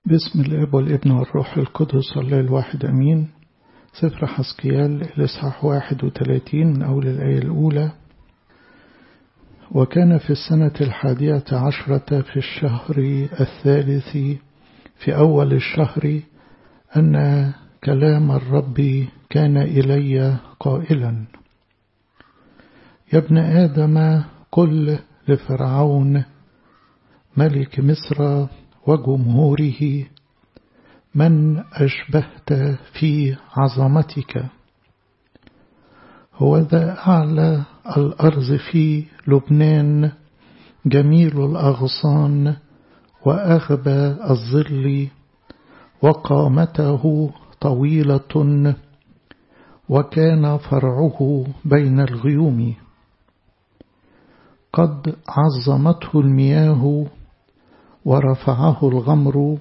باسم الاب والابن والروح القدس الله الواحد امين سفر حسقيال الاصحاح 31 من اول الايه الاولى وكان في السنة الحادية عشرة في الشهر الثالث في أول الشهر أن كلام الرب كان إلي قائلا يا ابن آدم قل لفرعون ملك مصر وجمهوره من أشبهت في عظمتك هو ذا أعلى الأرض في لبنان جميل الأغصان وأغبى الظل وقامته طويلة وكان فرعه بين الغيوم قد عظمته المياه ورفعه الغمر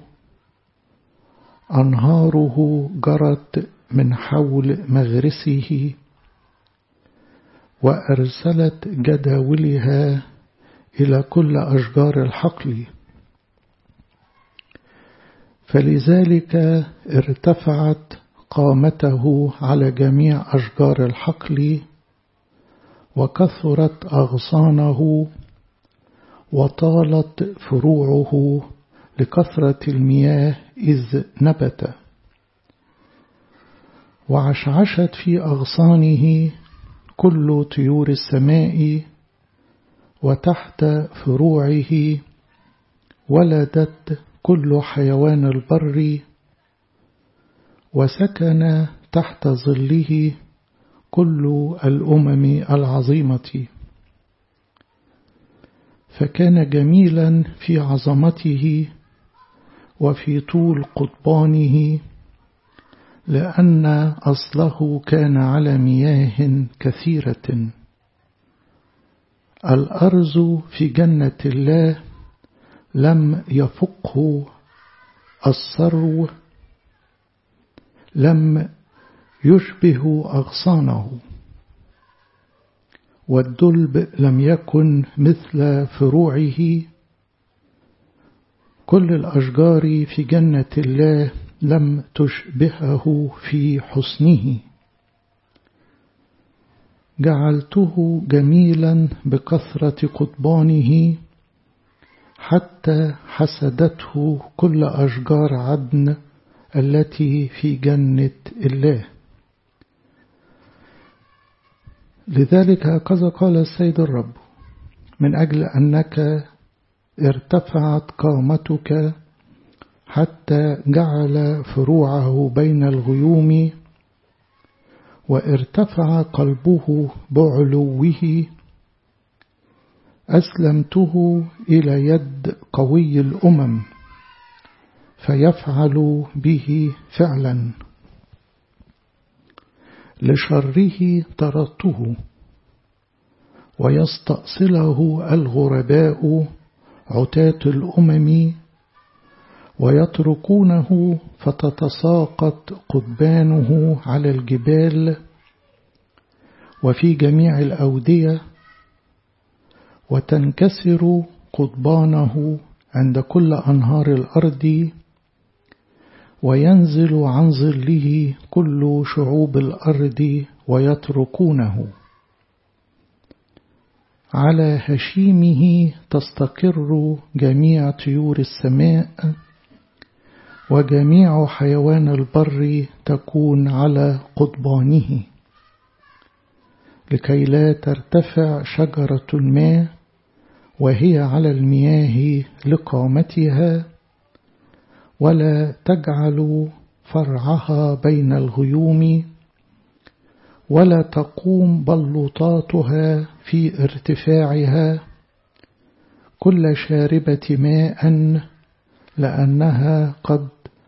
أنهاره جرت من حول مغرسه وأرسلت جداولها إلى كل أشجار الحقل فلذلك ارتفعت قامته على جميع أشجار الحقل وكثرت أغصانه وطالت فروعه لكثرة المياه إذ نبت وعشعشت في أغصانه كل طيور السماء وتحت فروعه ولدت كل حيوان البر وسكن تحت ظله كل الأمم العظيمة فكان جميلا في عظمته وفي طول قضبانه لأن أصله كان على مياه كثيرة الأرز في جنة الله لم يفقه الصرو لم يشبه أغصانه والدلب لم يكن مثل فروعه كل الأشجار في جنة الله لم تشبهه في حسنه جعلته جميلا بكثرة قضبانه حتى حسدته كل أشجار عدن التي في جنة الله لذلك هكذا قال السيد الرب من أجل أنك ارتفعت قامتك حتى جعل فروعه بين الغيوم وارتفع قلبه بعلوه أسلمته إلى يد قوي الأمم فيفعل به فعلا لشره طردته ويستأصله الغرباء عتاة الأمم ويتركونه فتتساقط قضبانه على الجبال وفي جميع الأودية وتنكسر قضبانه عند كل أنهار الأرض وينزل عن ظله كل شعوب الأرض ويتركونه على هشيمه تستقر جميع طيور السماء وجميع حيوان البر تكون على قضبانه لكي لا ترتفع شجرة ما وهي على المياه لقامتها ولا تجعل فرعها بين الغيوم ولا تقوم بلوطاتها في ارتفاعها كل شاربة ماء لأنها قد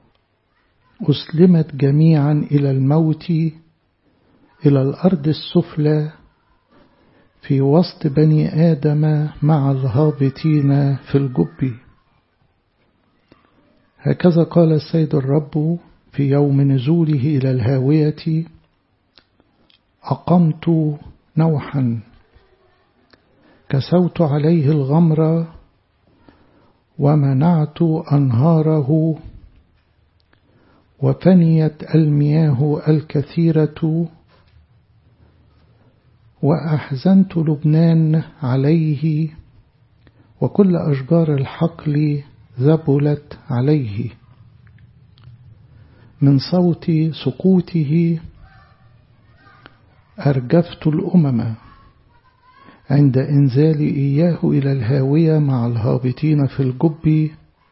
أسلمت جميعا إلى الموت إلى الأرض السفلى في وسط بني آدم مع الهابطين في الجب هكذا قال السيد الرب في يوم نزوله إلى الهاوية أقمت نوحا كسوت عليه الغمر ومنعت أنهاره وفنيت المياه الكثيرة وأحزنت لبنان عليه وكل أشجار الحقل ذبلت عليه من صوت سقوطه أرجفت الأمم عند إنزال إياه إلى الهاوية مع الهابطين في الجب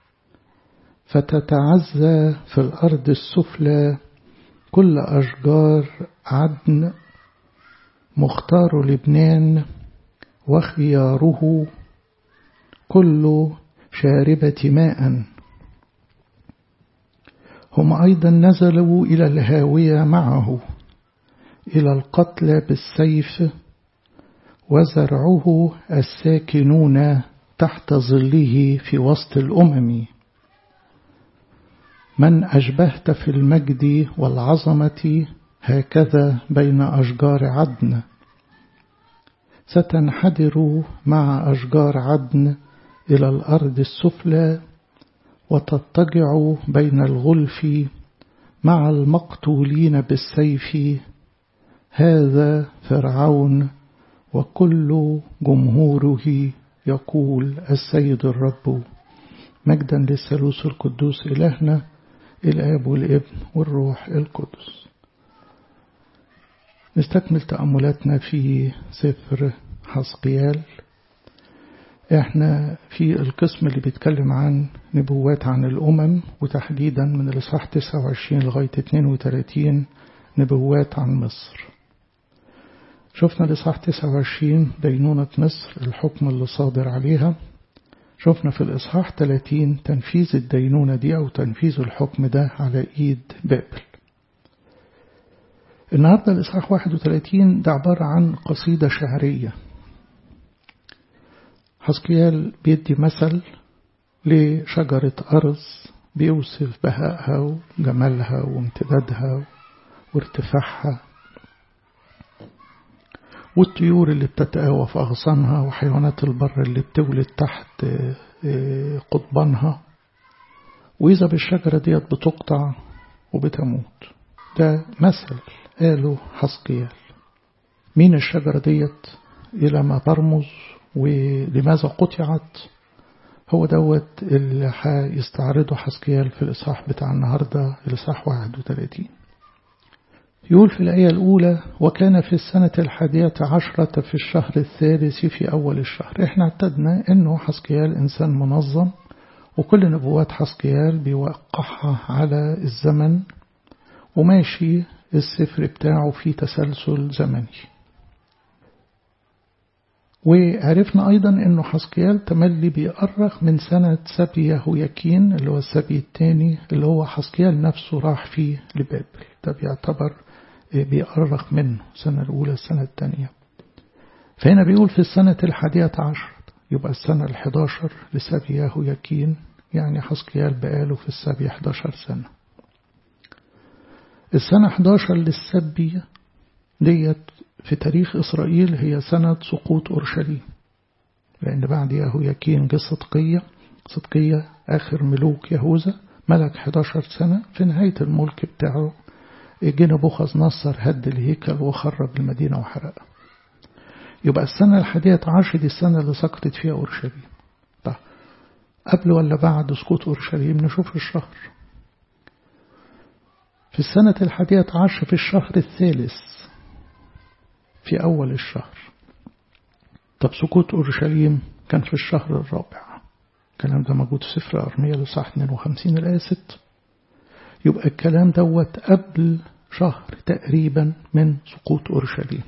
فتتعزى في الأرض السفلى كل أشجار عدن مختار لبنان وخياره كل شاربة ماء هم أيضا نزلوا إلى الهاوية معه إلى القتل بالسيف وزرعه الساكنون تحت ظله في وسط الأمم من أشبهت في المجد والعظمة هكذا بين أشجار عدن ستنحدر مع أشجار عدن إلى الأرض السفلى وتضطجع بين الغلف مع المقتولين بالسيف هذا فرعون وكل جمهوره يقول السيد الرب مجدا للثالوث القدوس إلهنا الآب والابن والروح القدس نستكمل تأملاتنا في سفر حسقيال احنا في القسم اللي بيتكلم عن نبوات عن الأمم وتحديدا من الإصحاح 29 لغاية 32 نبوات عن مصر شفنا الإصحاح 29 دينونة مصر الحكم اللي صادر عليها شفنا في الإصحاح 30 تنفيذ الدينونة دي أو تنفيذ الحكم ده على إيد بابل النهاردة الإصحاح 31 ده عبارة عن قصيدة شعرية حسقيال بيدي مثل لشجرة أرز بيوصف بهائها وجمالها وامتدادها وارتفاعها والطيور اللي بتتقاوى في أغصانها وحيوانات البر اللي بتولد تحت قضبانها وإذا بالشجرة ديت بتقطع وبتموت ده مثل قاله حسقيال مين الشجرة ديت إلى ما ترمز ولماذا قطعت هو دوت اللي هيستعرضه حسقيال في الإصحاح بتاع النهاردة الإصحاح 31 يقول في الآية الأولى وكان في السنة الحادية عشرة في الشهر الثالث في أول الشهر إحنا اعتدنا أنه حسقيال إنسان منظم وكل نبوات حسقيال بيوقعها على الزمن وماشي السفر بتاعه في تسلسل زمني وعرفنا أيضا أنه حسقيال تملي بيأرخ من سنة سبي يهوياكين اللي هو السبي الثاني اللي هو حسقيال نفسه راح فيه لبابل ده بيعتبر بيأرخ منه السنة الأولى السنة الثانية فهنا بيقول في السنة الحادية عشر يبقى السنة الحداشر لسبي يهوياكين يعني حسقيال بقاله في السبي 11 سنة السنة 11 للسبي ديت في تاريخ إسرائيل هي سنة سقوط أورشليم لأن بعد يهوياكين جه صدقية صدقية آخر ملوك يهوذا ملك 11 سنة في نهاية الملك بتاعه جه نبوخذ نصر هد الهيكل وخرب المدينة وحرقها يبقى السنة الحادية عشر دي السنة اللي سقطت فيها أورشليم طيب قبل ولا بعد سقوط أورشليم نشوف الشهر في السنة الحادية عشر في الشهر الثالث في أول الشهر طب سقوط أورشليم كان في الشهر الرابع الكلام ده موجود في سفر أرمية لصح 52 الآية 6 يبقى الكلام دوت قبل شهر تقريبا من سقوط أورشليم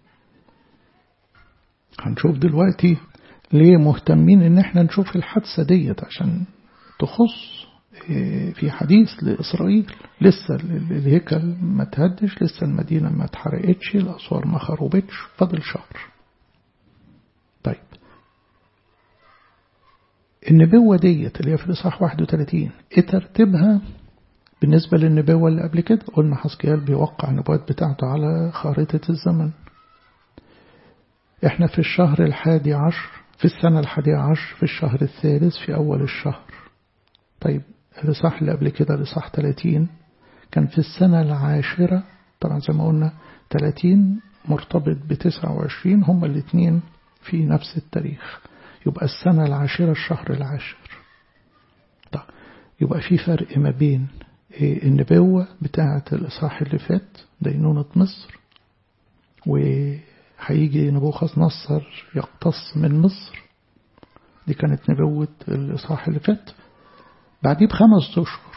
هنشوف دلوقتي ليه مهتمين ان احنا نشوف الحادثة ديت عشان تخص في حديث لإسرائيل لسه الهيكل ما تهدش لسه المدينة ما اتحرقتش الأسوار ما خربتش فاضل شهر طيب النبوة ديت اللي هي في الإصحاح 31 ايه ترتيبها بالنسبة للنبوة اللي قبل كده قلنا حسكيال بيوقع النبوات بتاعته على خارطة الزمن احنا في الشهر الحادي عشر في السنة الحادية عشر في الشهر الثالث في أول الشهر طيب الإصحاح اللي قبل كده الإصحاح 30 كان في السنة العاشرة طبعا زي ما قلنا 30 مرتبط ب 29 هما الاثنين في نفس التاريخ يبقى السنة العاشرة الشهر العاشر طيب يبقى في فرق ما بين النبوة بتاعة الإصحاح اللي فات دينونة مصر وهيجي نبوخذ نصر يقتص من مصر دي كانت نبوة الإصحاح اللي فات بعديه بخمس أشهر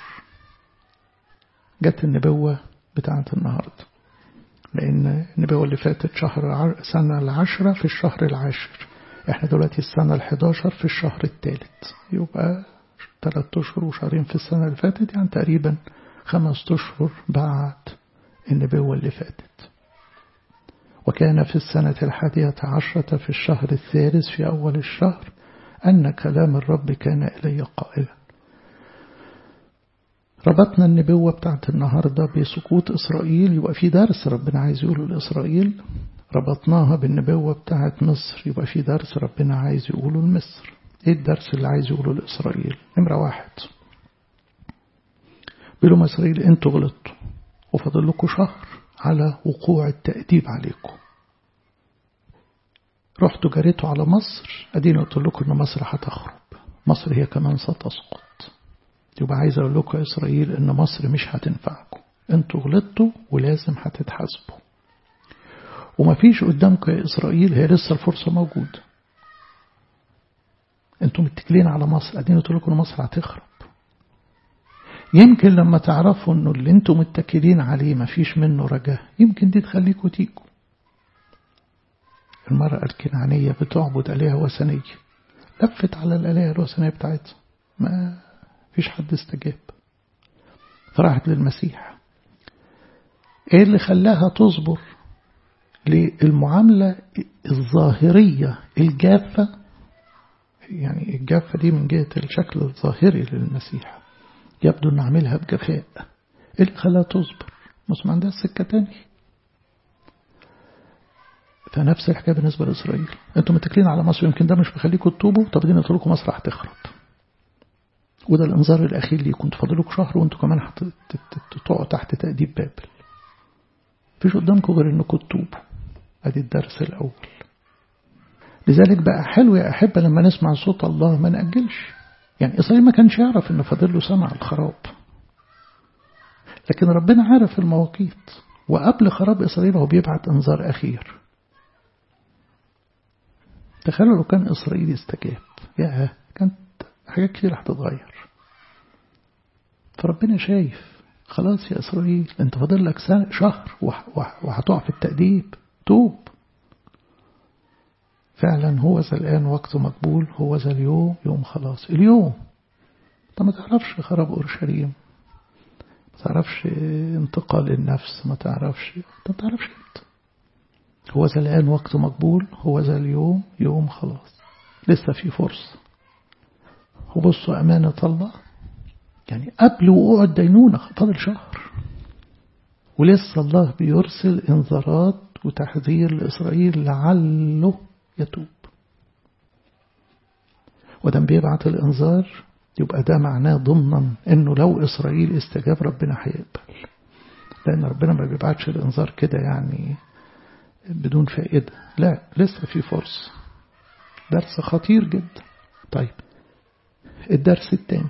جت النبوة بتاعة النهاردة لأن النبوة اللي فاتت شهر سنة العشرة في الشهر العاشر احنا دلوقتي السنة الحداشر في الشهر الثالث يبقى ثلاث أشهر وشهرين في السنة اللي فاتت يعني تقريبا خمس أشهر بعد النبوة اللي فاتت وكان في السنة الحادية عشرة في الشهر الثالث في أول الشهر أن كلام الرب كان إلي قائلا ربطنا النبوة بتاعت النهاردة بسقوط إسرائيل يبقى في درس ربنا عايز يقوله لإسرائيل ربطناها بالنبوة بتاعت مصر يبقى في درس ربنا عايز يقوله لمصر ايه الدرس اللي عايز يقوله لإسرائيل نمرة واحد بيقولوا إسرائيل انتوا غلطتوا وفاضل لكم شهر على وقوع التأديب عليكم رحتوا جريتوا على مصر اديني قلت لكم ان مصر هتخرب مصر هي كمان ستسقط يبقى عايز اقول لكم يا اسرائيل ان مصر مش هتنفعكم انتوا غلطتوا ولازم هتتحاسبوا ومفيش قدامكم يا اسرائيل هي لسه الفرصه موجوده انتوا متكلين على مصر اديني قلت لكم ان مصر هتخرب يمكن لما تعرفوا انه اللي انتوا متكلين عليه مفيش منه رجاء يمكن دي تخليكوا تيجوا المرأة الكنعانية بتعبد آلهة وثنية لفت على الآلهة الوثنية بتاعتها ما فيش حد استجاب فراحت للمسيح ايه اللي خلاها تصبر للمعاملة الظاهرية الجافة يعني الجافة دي من جهة الشكل الظاهري للمسيح يبدو ان عاملها بجفاء ايه اللي خلاها تصبر مش ما عندها سكة تاني فنفس الحكاية بالنسبة لإسرائيل انتم متكلين على مصر يمكن ده مش مخليكم تتوبوا طب دي قلت لكم مصر هتخرب وده الانذار الاخير ليكم انتوا فاضلكم شهر وانتوا كمان هتقعوا تحت تأديب بابل مفيش قدامكم غير انكم تتوبوا ادي الدرس الاول لذلك بقى حلو يا احبه لما نسمع صوت الله ما نأجلش يعني إسرائيل ما كانش يعرف إن فاضل له سمع الخراب لكن ربنا عارف المواقيت وقبل خراب إسرائيل هو بيبعت إنذار أخير تخيلوا لو كان إسرائيل استجاب يا كانت حاجات كتير هتتغير فربنا شايف خلاص يا إسرائيل أنت فاضل لك شهر وهتقع في التأديب توب فعلا هو ذا الآن وقت مقبول هو ذا اليوم يوم خلاص اليوم انت ما تعرفش خراب أورشليم ما تعرفش انتقال النفس ما تعرفش انت ما تعرفش انت هو ذا الآن وقت مقبول هو ذا اليوم يوم خلاص لسه في فرصة وبصوا أمانة الله يعني قبل وقوع الدينونة فاضل شهر ولسه الله بيرسل انذارات وتحذير لإسرائيل لعله يتوب ودم بيبعت الإنذار يبقى ده معناه ضمنا انه لو إسرائيل استجاب ربنا هيقبل لأن ربنا ما بيبعتش الإنذار كده يعني بدون فائدة لا لسه في فرصة درس خطير جدا طيب الدرس الثاني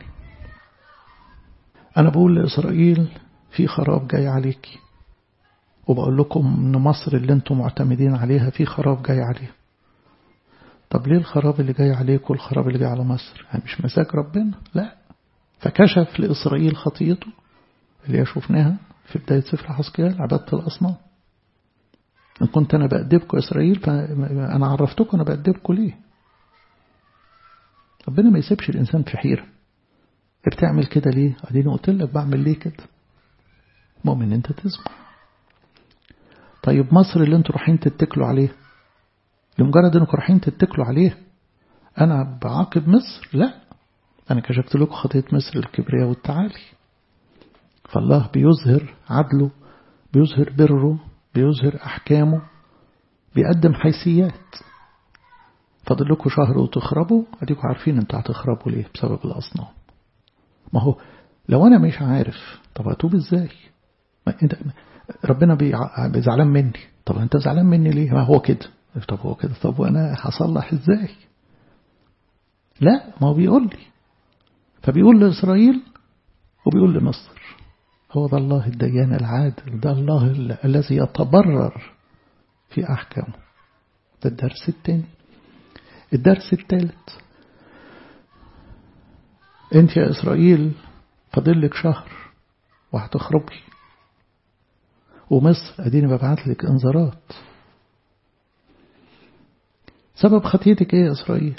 أنا بقول لإسرائيل في خراب جاي عليكي وبقول لكم إن مصر اللي انتم معتمدين عليها في خراب جاي عليها طب ليه الخراب اللي جاي عليكم والخراب اللي جاي على مصر يعني مش مزاج ربنا لا فكشف لإسرائيل خطيته اللي شفناها في بداية سفر حسكيال عبادة الأصنام إن كنت أنا بأدبكم إسرائيل فأنا عرفتكم أنا بأدبكم ليه ربنا ما يسيبش الإنسان في حيرة بتعمل كده ليه أديني قلت لك بعمل ليه كده مؤمن أنت تسمع طيب مصر اللي انتوا رايحين تتكلوا عليه لمجرد انكم رايحين تتكلوا عليه انا بعاقب مصر لا انا كشفت لكم خطيه مصر الكبرياء والتعالي فالله بيظهر عدله بيظهر بره بيظهر احكامه بيقدم حيثيات فاضل لكم شهر وتخربوا اديكم عارفين انتوا هتخربوا ليه بسبب الاصنام ما هو لو انا مش عارف طب اتوب ازاي انت ربنا زعلان مني طب انت زعلان مني ليه ما هو كده طب هو كده طب وانا هصلح ازاي لا ما هو بيقول لي فبيقول لإسرائيل وبيقول لمصر هو ده الله الديان العادل ده الله الذي يتبرر في أحكامه ده الدرس الثاني الدرس الثالث انت يا إسرائيل فاضل لك شهر وهتخرجي ومصر اديني ببعت لك انذارات سبب خطيتك ايه يا اسرائيل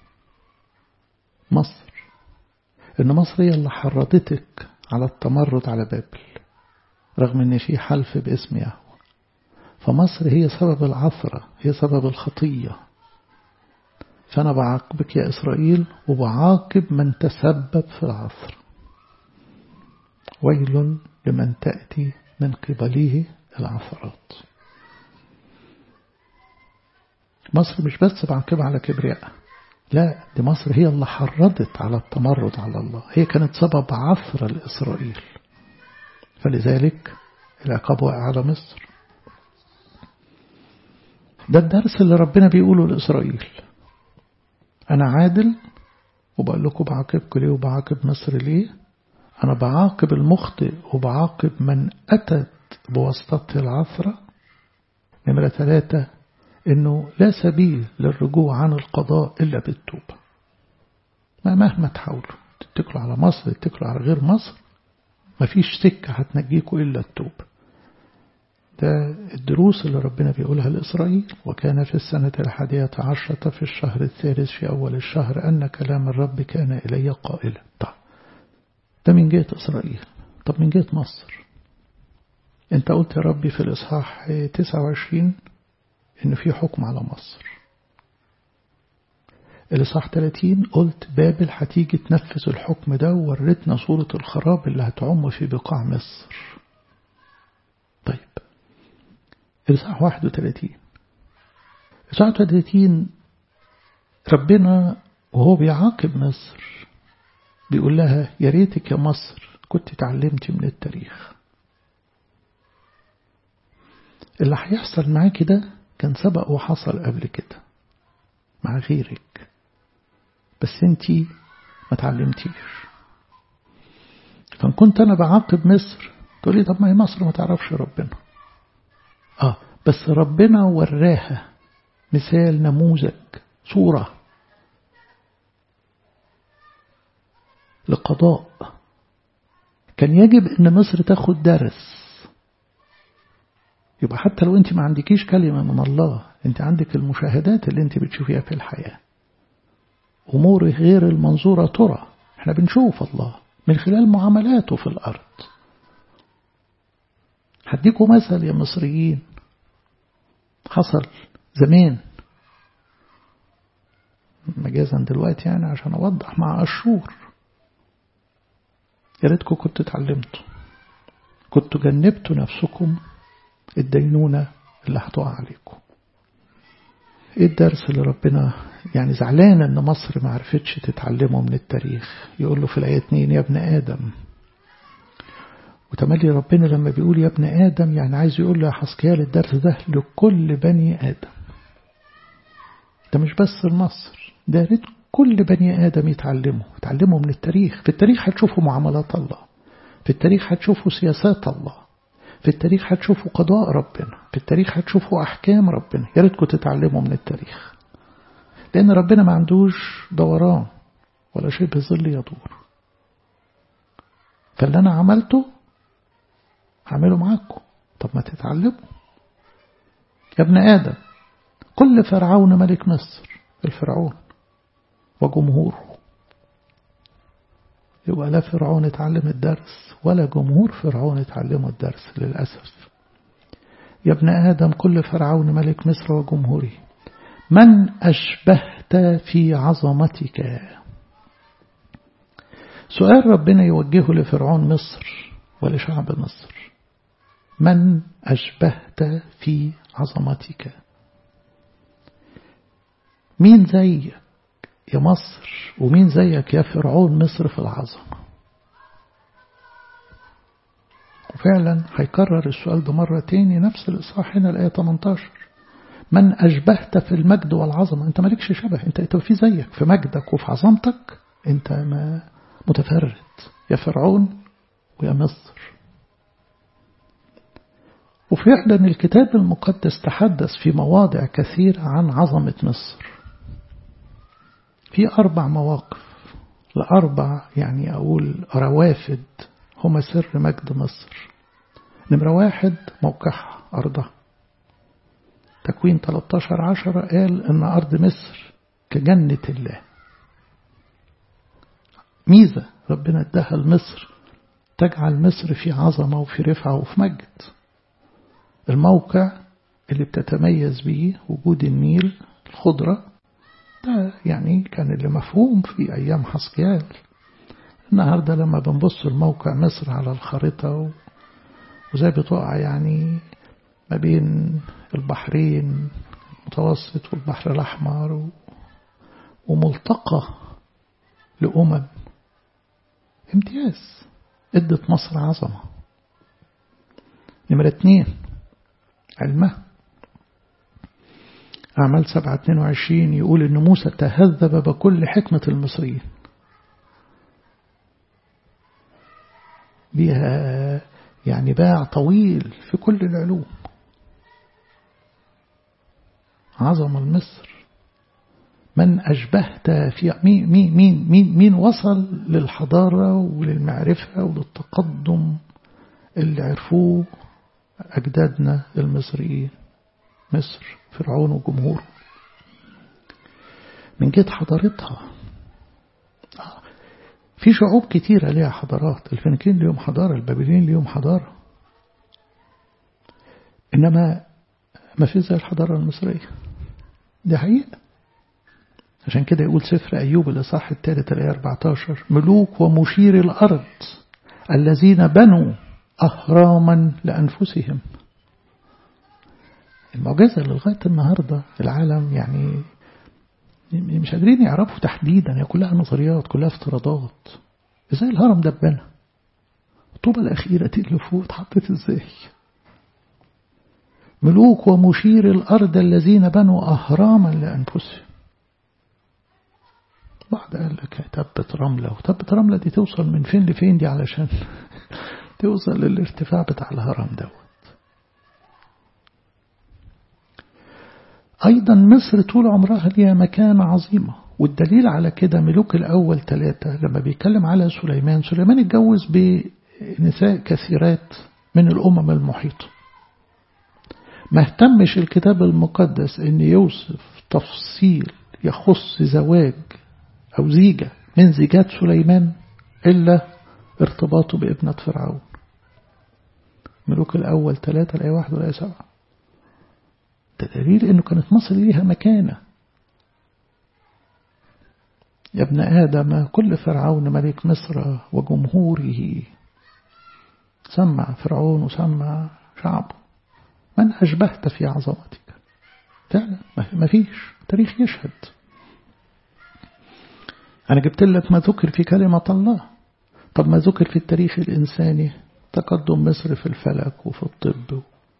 مصر ان مصر هي اللي حرضتك على التمرد على بابل رغم ان في حلف باسم يهوه فمصر هي سبب العثرة هي سبب الخطية فأنا بعاقبك يا إسرائيل وبعاقب من تسبب في العثر ويل لمن تأتي من قبله العثرات مصر مش بس بعاقبها على كبرياء لا دي مصر هي اللي حرضت على التمرد على الله هي كانت سبب عثرة لإسرائيل فلذلك العقاب وقع على مصر ده الدرس اللي ربنا بيقوله لإسرائيل أنا عادل وبقول لكم بعاقبكم ليه وبعاقب مصر ليه أنا بعاقب المخطئ وبعاقب من أتت بواسطة العثرة نمرة ثلاثة إنه لا سبيل للرجوع عن القضاء إلا بالتوبة ما مهما تحاولوا تتكلوا على مصر تتكلوا على غير مصر مفيش سكة هتنجيكوا إلا التوبة ده الدروس اللي ربنا بيقولها لإسرائيل وكان في السنة الحادية عشرة في الشهر الثالث في أول الشهر أن كلام الرب كان إلي قائلا طيب ده من جهة إسرائيل طب من جهة مصر أنت قلت يا ربي في الإصحاح 29 إن في حكم على مصر الإصحاح 30 قلت بابل هتيجي تنفذ الحكم ده وورتنا صورة الخراب اللي هتعم في بقاع مصر طيب الإصحاح 31 الإصحاح 31 ربنا وهو بيعاقب مصر بيقول لها يا ريتك يا مصر كنت اتعلمتي من التاريخ اللي هيحصل معاكي ده كان سبق وحصل قبل كده مع غيرك بس انتي ما تعلمتيش فان كنت انا بعاقب مصر تقولي طب ما هي مصر ما تعرفش ربنا اه بس ربنا وراها مثال نموذج صورة لقضاء كان يجب ان مصر تاخد درس يبقى حتى لو انت ما عندكيش كلمة من الله انت عندك المشاهدات اللي انت بتشوفيها في الحياة أمور غير المنظورة ترى احنا بنشوف الله من خلال معاملاته في الأرض هديكم مثل يا مصريين حصل زمان مجازا دلوقتي يعني عشان أوضح مع أشور يا ريتكم كنتوا اتعلمتوا كنتوا جنبتوا نفسكم الدينونة اللي هتقع عليكم ايه الدرس اللي ربنا يعني زعلان ان مصر ما عرفتش تتعلمه من التاريخ يقول له في الآية 2 يا ابن آدم وتملي ربنا لما بيقول يا ابن آدم يعني عايز يقول له يا حسكيال الدرس ده لكل بني آدم ده مش بس لمصر ده ريت كل بني آدم يتعلموا يتعلموا من التاريخ في التاريخ هتشوفوا معاملات الله في التاريخ هتشوفوا سياسات الله في التاريخ هتشوفوا قضاء ربنا في التاريخ هتشوفوا أحكام ربنا يا ريتكم تتعلموا من التاريخ لأن ربنا ما عندوش دوران ولا شيء بظل يدور فاللي أنا عملته هعمله معاكم طب ما تتعلموا يا ابن آدم كل فرعون ملك مصر الفرعون وجمهوره يبقى لا فرعون اتعلم الدرس ولا جمهور فرعون اتعلموا الدرس للأسف يا ابن آدم كل فرعون ملك مصر وجمهوره من أشبهت في عظمتك سؤال ربنا يوجهه لفرعون مصر ولشعب مصر من أشبهت في عظمتك مين زيك يا مصر ومين زيك يا فرعون مصر في العظمة وفعلا هيكرر السؤال ده مرة تاني نفس الإصحاح هنا الآية 18 من أشبهت في المجد والعظمة أنت مالكش شبه أنت, أنت في زيك في مجدك وفي عظمتك أنت ما متفرد يا فرعون ويا مصر وفعلا الكتاب المقدس تحدث في مواضع كثيرة عن عظمة مصر في أربع مواقف لأربع يعني أقول روافد هما سر مجد مصر نمرة واحد موقعها أرضها تكوين 13 عشرة قال إن أرض مصر كجنة الله ميزة ربنا اداها لمصر تجعل مصر في عظمة وفي رفعة وفي مجد الموقع اللي بتتميز به وجود النيل الخضرة ده يعني كان اللي مفهوم في أيام حسقيال النهاردة لما بنبص الموقع مصر على الخريطة وزي بتقع يعني ما بين البحرين المتوسط والبحر الأحمر وملتقى لأمم امتياز ادت مصر عظمة نمرة اتنين علمها أعمال سبعة اتنين وعشرين يقول إن موسى تهذب بكل حكمة المصريين ليها يعني باع طويل في كل العلوم عظمة المصر من أشبهت في مين, مين, مين, مين, مين وصل للحضارة وللمعرفة وللتقدم اللي عرفوه أجدادنا المصريين مصر فرعون وجمهوره من جهة حضارتها في شعوب كتيرة ليها حضارات الفينيقيين ليهم حضارة البابليين ليهم حضارة إنما ما في زي الحضارة المصرية دي حقيقة عشان كده يقول سفر أيوب الإصحاح الثالث الآية 14 ملوك ومشير الأرض الذين بنوا أهراما لأنفسهم المعجزة لغاية النهاردة العالم يعني مش قادرين يعرفوا تحديدا هي كلها نظريات كلها افتراضات ازاي الهرم ده اتبنى الطوبة الأخيرة دي اللي فوق اتحطت ازاي ملوك ومشير الأرض الذين بنوا أهراما لأنفسهم بعض قال لك تبت رملة وتبت رملة دي توصل من فين لفين دي علشان توصل للارتفاع بتاع الهرم دوت أيضا مصر طول عمرها ليها مكانة عظيمة والدليل على كده ملوك الأول ثلاثة لما بيتكلم على سليمان سليمان اتجوز بنساء كثيرات من الأمم المحيطة ما اهتمش الكتاب المقدس أن يوصف تفصيل يخص زواج أو زيجة من زيجات سليمان إلا ارتباطه بابنة فرعون ملوك الأول ثلاثة الآية واحد والآية سبعة ده دليل أنه كانت مصر ليها مكانة يا ابن آدم كل فرعون ملك مصر وجمهوره سمع فرعون وسمع شعبه من أشبهت في عظمتك فعلا ما فيش تاريخ يشهد أنا جبت لك ما ذكر في كلمة الله طب ما ذكر في التاريخ الإنساني تقدم مصر في الفلك وفي الطب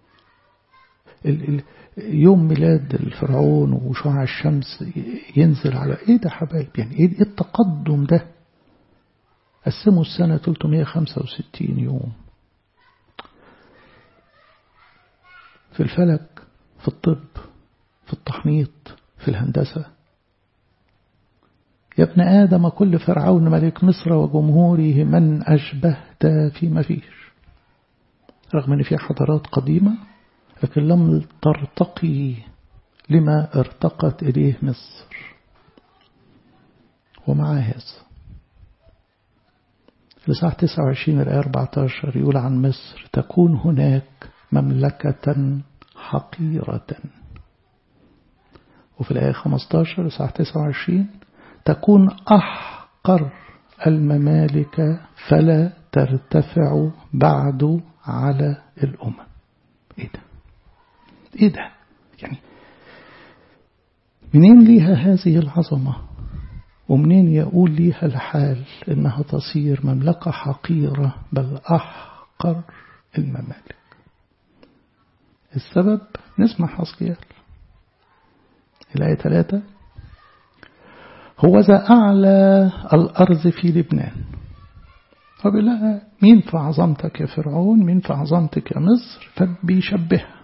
يوم ميلاد الفرعون وشعاع الشمس ينزل على ايه ده حبايب يعني ايه التقدم ده قسموا السنة 365 يوم في الفلك في الطب في التحنيط في الهندسة يا ابن آدم كل فرعون ملك مصر وجمهوره من أشبهت فيما فيش رغم أن في حضارات قديمة لكن لم ترتقي لما ارتقت إليه مصر ومع هذا الإصحاح 29 الآية 14 يقول عن مصر تكون هناك مملكة حقيرة وفي الآية 15 الإصحاح 29 تكون أحقر الممالك فلا ترتفع بعد على الأمم إيه ده إيه ده يعني منين ليها هذه العظمة ومنين يقول ليها الحال إنها تصير مملكة حقيرة بل أحقر الممالك السبب نسمع حسقيال الآية ثلاثة هو ذا أعلى الأرض في لبنان هو بيقول لها مين في عظمتك يا فرعون مين في عظمتك يا مصر فبيشبهها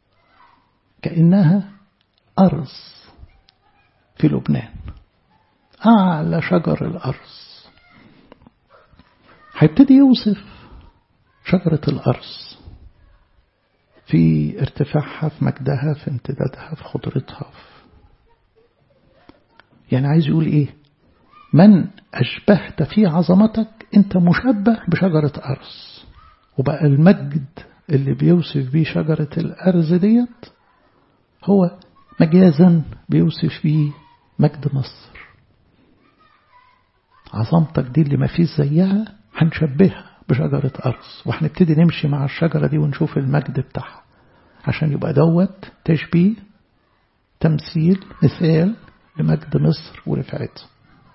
كأنها أرض في لبنان أعلى شجر الأرز هيبتدي يوصف شجرة الأرز في ارتفاعها في مجدها في امتدادها في خضرتها في يعني عايز يقول ايه من أشبهت في عظمتك انت مشبه بشجرة أرز وبقى المجد اللي بيوصف بيه شجرة الأرز ديت هو مجازا بيوصف بيه مجد مصر عظمتك دي اللي ما فيش زيها هنشبهها بشجرة أرز وهنبتدي نمشي مع الشجرة دي ونشوف المجد بتاعها عشان يبقى دوت تشبيه تمثيل مثال لمجد مصر ورفعتها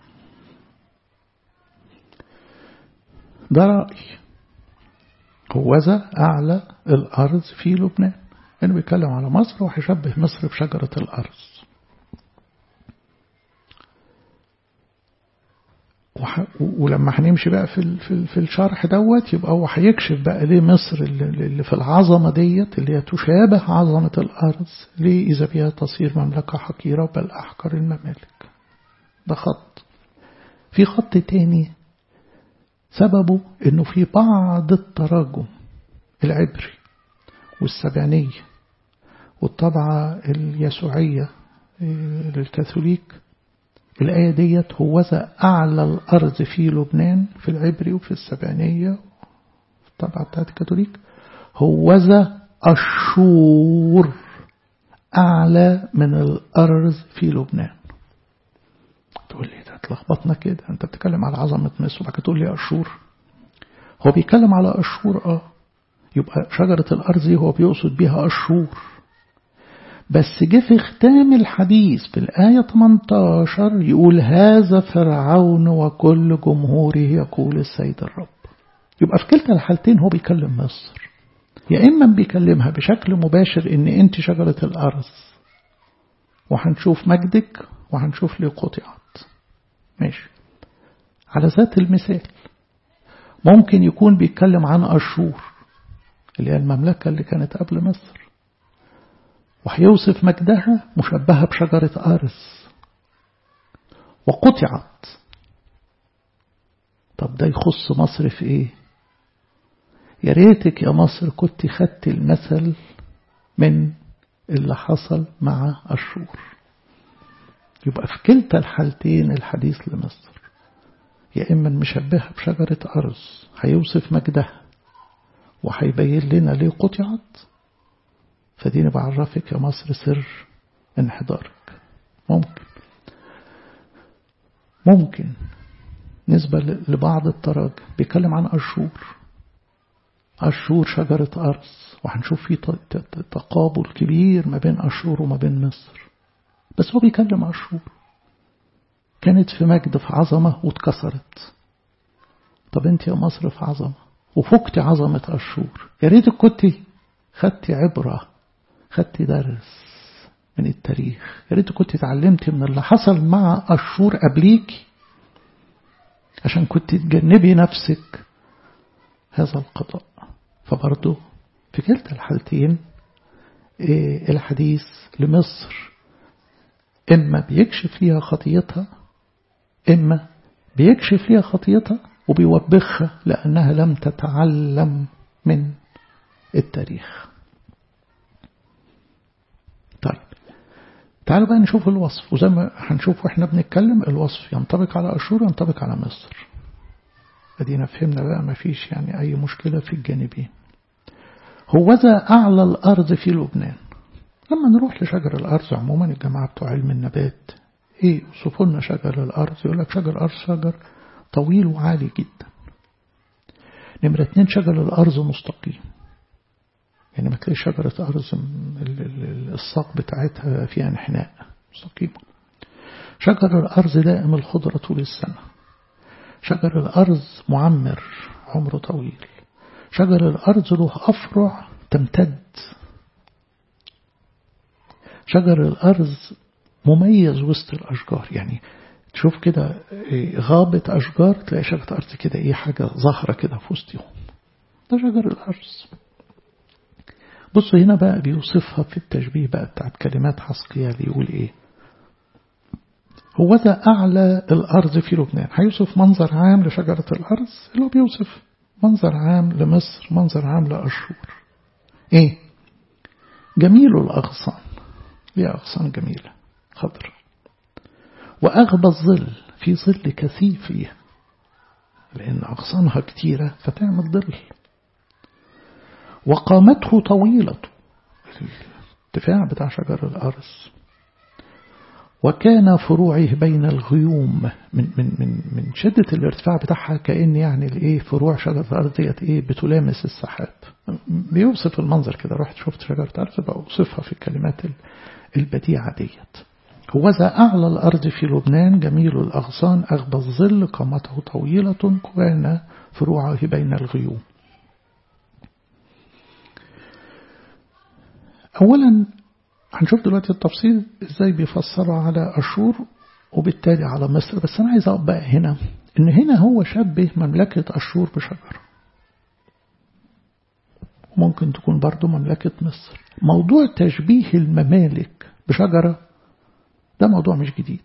ده رأي هوذا أعلى الأرض في لبنان إنه بيتكلم على مصر وهيشبه مصر بشجرة الأرز ولما هنمشي بقى في في في الشرح دوت يبقى هو هيكشف بقى ليه مصر اللي في العظمه ديت اللي هي تشابه عظمه الارض ليه اذا بها تصير مملكه حقيره بل احقر الممالك ده خط في خط تاني سببه انه في بعض التراجم العبري والسبعينيه والطبعه اليسوعيه للكاثوليك الآية ديت هوذا أعلى الأرض في لبنان في العبري وفي السبعينية طبعا بتاعت الكاثوليك هوذا أشور أعلى من الأرض في لبنان تقول لي ده اتلخبطنا كده أنت بتتكلم على عظمة مصر وبعد تقول لي أشور هو بيتكلم على أشور اه يبقى شجرة الأرض دي هو بيقصد بيها أشور بس جه في ختام الحديث في الآية 18 يقول هذا فرعون وكل جمهوره يقول السيد الرب يبقى في كلتا الحالتين هو بيكلم مصر يا إما بيكلمها بشكل مباشر إن أنت شجرة الأرض وهنشوف مجدك وهنشوف ليه قطعت ماشي على ذات المثال ممكن يكون بيتكلم عن أشور اللي هي المملكة اللي كانت قبل مصر وهيوصف مجدها مشبهة بشجرة أرز وقطعت طب ده يخص مصر في ايه يا ريتك يا مصر كنت خدت المثل من اللي حصل مع أشور يبقى في كلتا الحالتين الحديث لمصر يا إما مشبهة بشجرة أرز هيوصف مجدها وهيبين لنا ليه قطعت فديني بعرفك يا مصر سر انحدارك ممكن ممكن نسبة لبعض التراجم بيتكلم عن أشور أشور شجرة أرز وهنشوف في تقابل كبير ما بين أشور وما بين مصر بس هو بيكلم أشور كانت في مجد في عظمة واتكسرت طب انت يا مصر في عظمة وفكت عظمة أشور يا ريتك كنت خدتي عبرة خدتي درس من التاريخ يا ريت كنت اتعلمت من اللي حصل مع أشور قبليك عشان كنت تجنبي نفسك هذا القضاء فبرضه في كلتا الحالتين الحديث لمصر إما بيكشف فيها خطيتها إما بيكشف فيها خطيتها وبيوبخها لأنها لم تتعلم من التاريخ طيب تعالوا بقى نشوف الوصف وزي ما هنشوف واحنا بنتكلم الوصف ينطبق على أشور ينطبق على مصر ادينا فهمنا بقى ما فيش يعني أي مشكلة في الجانبين هوذا أعلى الأرض في لبنان لما نروح لشجر الأرض عموما الجماعة بتوع علم النبات ايه يوصفوا لنا شجر الأرض يقول لك شجر الأرض شجر طويل وعالي جدا نمرة اتنين شجر الأرض مستقيم يعني ما تلاقي شجرة أرز الساق بتاعتها فيها انحناء مستقيمة شجر الأرز دائم الخضرة طول السنة شجر الأرز معمر عمره طويل شجر الأرز له أفرع تمتد شجر الأرز مميز وسط الأشجار يعني تشوف كده غابة أشجار تلاقي شجرة أرز كده إيه حاجة ظاهرة كده في وسطهم ده شجر الأرز بصوا هنا بقى بيوصفها في التشبيه بقى بتاعت كلمات حسقيال يقول إيه هو ذا أعلى الأرض في لبنان هيوصف منظر عام لشجرة الأرز اللي هو بيوصف منظر عام لمصر منظر عام لأشور إيه جميل الأغصان ليها أغصان جميلة خضر وأغبى الظل في ظل كثيف فيها لأن أغصانها كتيرة فتعمل ظل وقامته طويلة الارتفاع بتاع شجر الأرز وكان فروعه بين الغيوم من من من من شدة الارتفاع بتاعها كأن يعني الايه فروع شجرة الأرض ديت ايه بتلامس السحاب بيوصف المنظر كده رحت شفت شجرة أرض بوصفها في الكلمات البديعة ديت هو ذا أعلى الأرض في لبنان جميل الأغصان أغبى الظل قامته طويلة كان فروعه بين الغيوم أولا هنشوف دلوقتي التفصيل ازاي بيفسروا على أشور وبالتالي على مصر بس أنا عايز أقول بقى هنا إن هنا هو شبه مملكة أشور بشجرة ممكن تكون برضو مملكة مصر موضوع تشبيه الممالك بشجرة ده موضوع مش جديد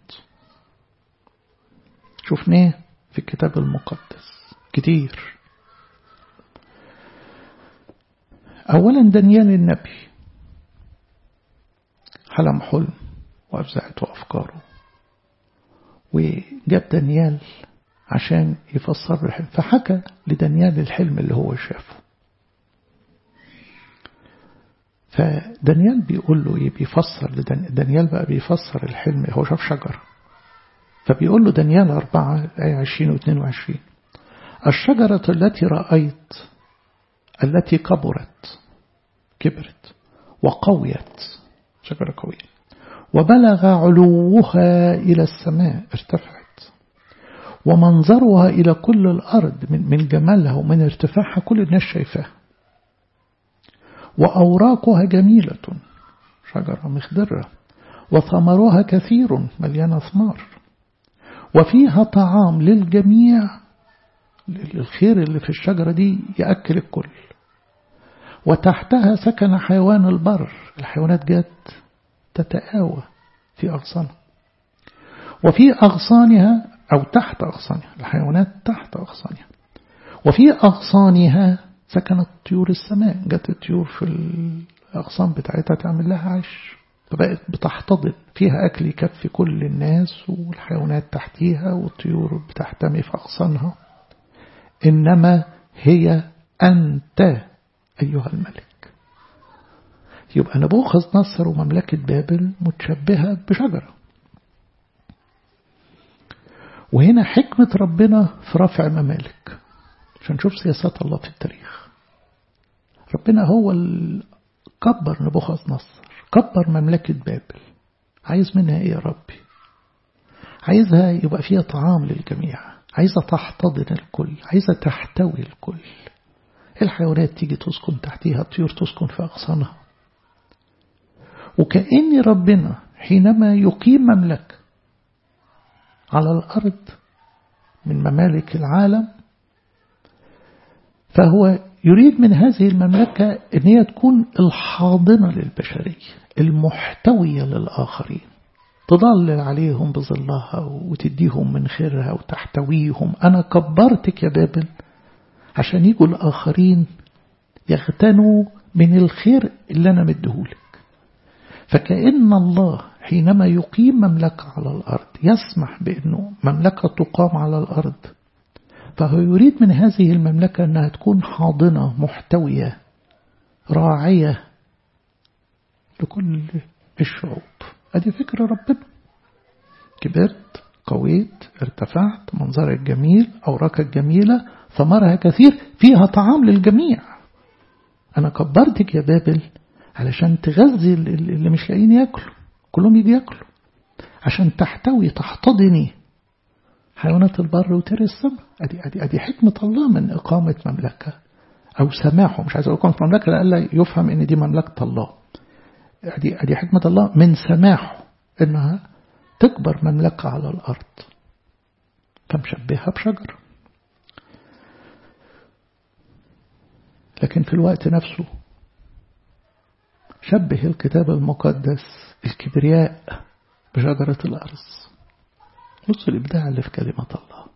شفناه في الكتاب المقدس كتير أولا دانيال النبي حلم حلم وأفزعته أفكاره وجاب دانيال عشان يفسر الحلم فحكى لدانيال الحلم اللي هو شافه فدانيال بيقول له ايه بيفسر دانيال بقى بيفسر الحلم هو شاف شجرة فبيقول له دانيال أربعة آية عشرين واثنين وعشرين الشجرة التي رأيت التي كبرت كبرت وقويت شجرة قوية وبلغ علوها إلى السماء ارتفعت ومنظرها إلى كل الأرض من, من جمالها ومن ارتفاعها كل الناس شايفاها وأوراقها جميلة شجرة مخضرة وثمرها كثير مليانة ثمار وفيها طعام للجميع الخير اللي في الشجرة دي يأكل الكل وتحتها سكن حيوان البر الحيوانات جت تتآوى في أغصانها وفي أغصانها أو تحت أغصانها الحيوانات تحت أغصانها وفي أغصانها سكنت طيور السماء جت الطيور في الأغصان بتاعتها تعمل لها عيش فبقت بتحتضن فيها أكل يكفي كل الناس والحيوانات تحتيها والطيور بتحتمي في أغصانها إنما هي أنت أيها الملك يبقى نبوخذ نصر ومملكة بابل متشبهة بشجرة وهنا حكمة ربنا في رفع ممالك عشان نشوف سياسات الله في التاريخ ربنا هو كبر نبوخذ نصر كبر مملكة بابل عايز منها ايه يا ربي عايزها يبقى فيها طعام للجميع عايزة تحتضن الكل عايزة تحتوي الكل الحيوانات تيجي تسكن تحتيها الطيور تسكن في أغصانها وكأن ربنا حينما يقيم مملكة على الأرض من ممالك العالم فهو يريد من هذه المملكة أن هي تكون الحاضنة للبشرية المحتوية للآخرين تضلل عليهم بظلها وتديهم من خيرها وتحتويهم أنا كبرتك يا بابل عشان يجوا الآخرين يغتنوا من الخير اللي أنا مديهولك فكأن الله حينما يقيم مملكة على الأرض يسمح بأنه مملكة تقام على الأرض فهو يريد من هذه المملكة أنها تكون حاضنة محتوية راعية لكل الشعوب هذه فكرة ربنا كبرت قويت ارتفعت منظرك جميل أوراقك جميلة ثمرها كثير فيها طعام للجميع أنا كبرتك يا بابل علشان تغذي اللي مش لاقيين ياكلوا كلهم يجي ياكلوا عشان تحتوي تحتضني حيوانات البر وتري السماء أدي, أدي, أدي حكمة الله من إقامة مملكة أو سماحه مش عايز أقول لكم مملكة لألا يفهم إن دي مملكة الله دي دي حكمة الله من سماحه إنها تكبر مملكة على الأرض فمشبهها بشجر لكن في الوقت نفسه شبه الكتاب المقدس الكبرياء بشجرة الأرز بص الإبداع اللي في كلمة الله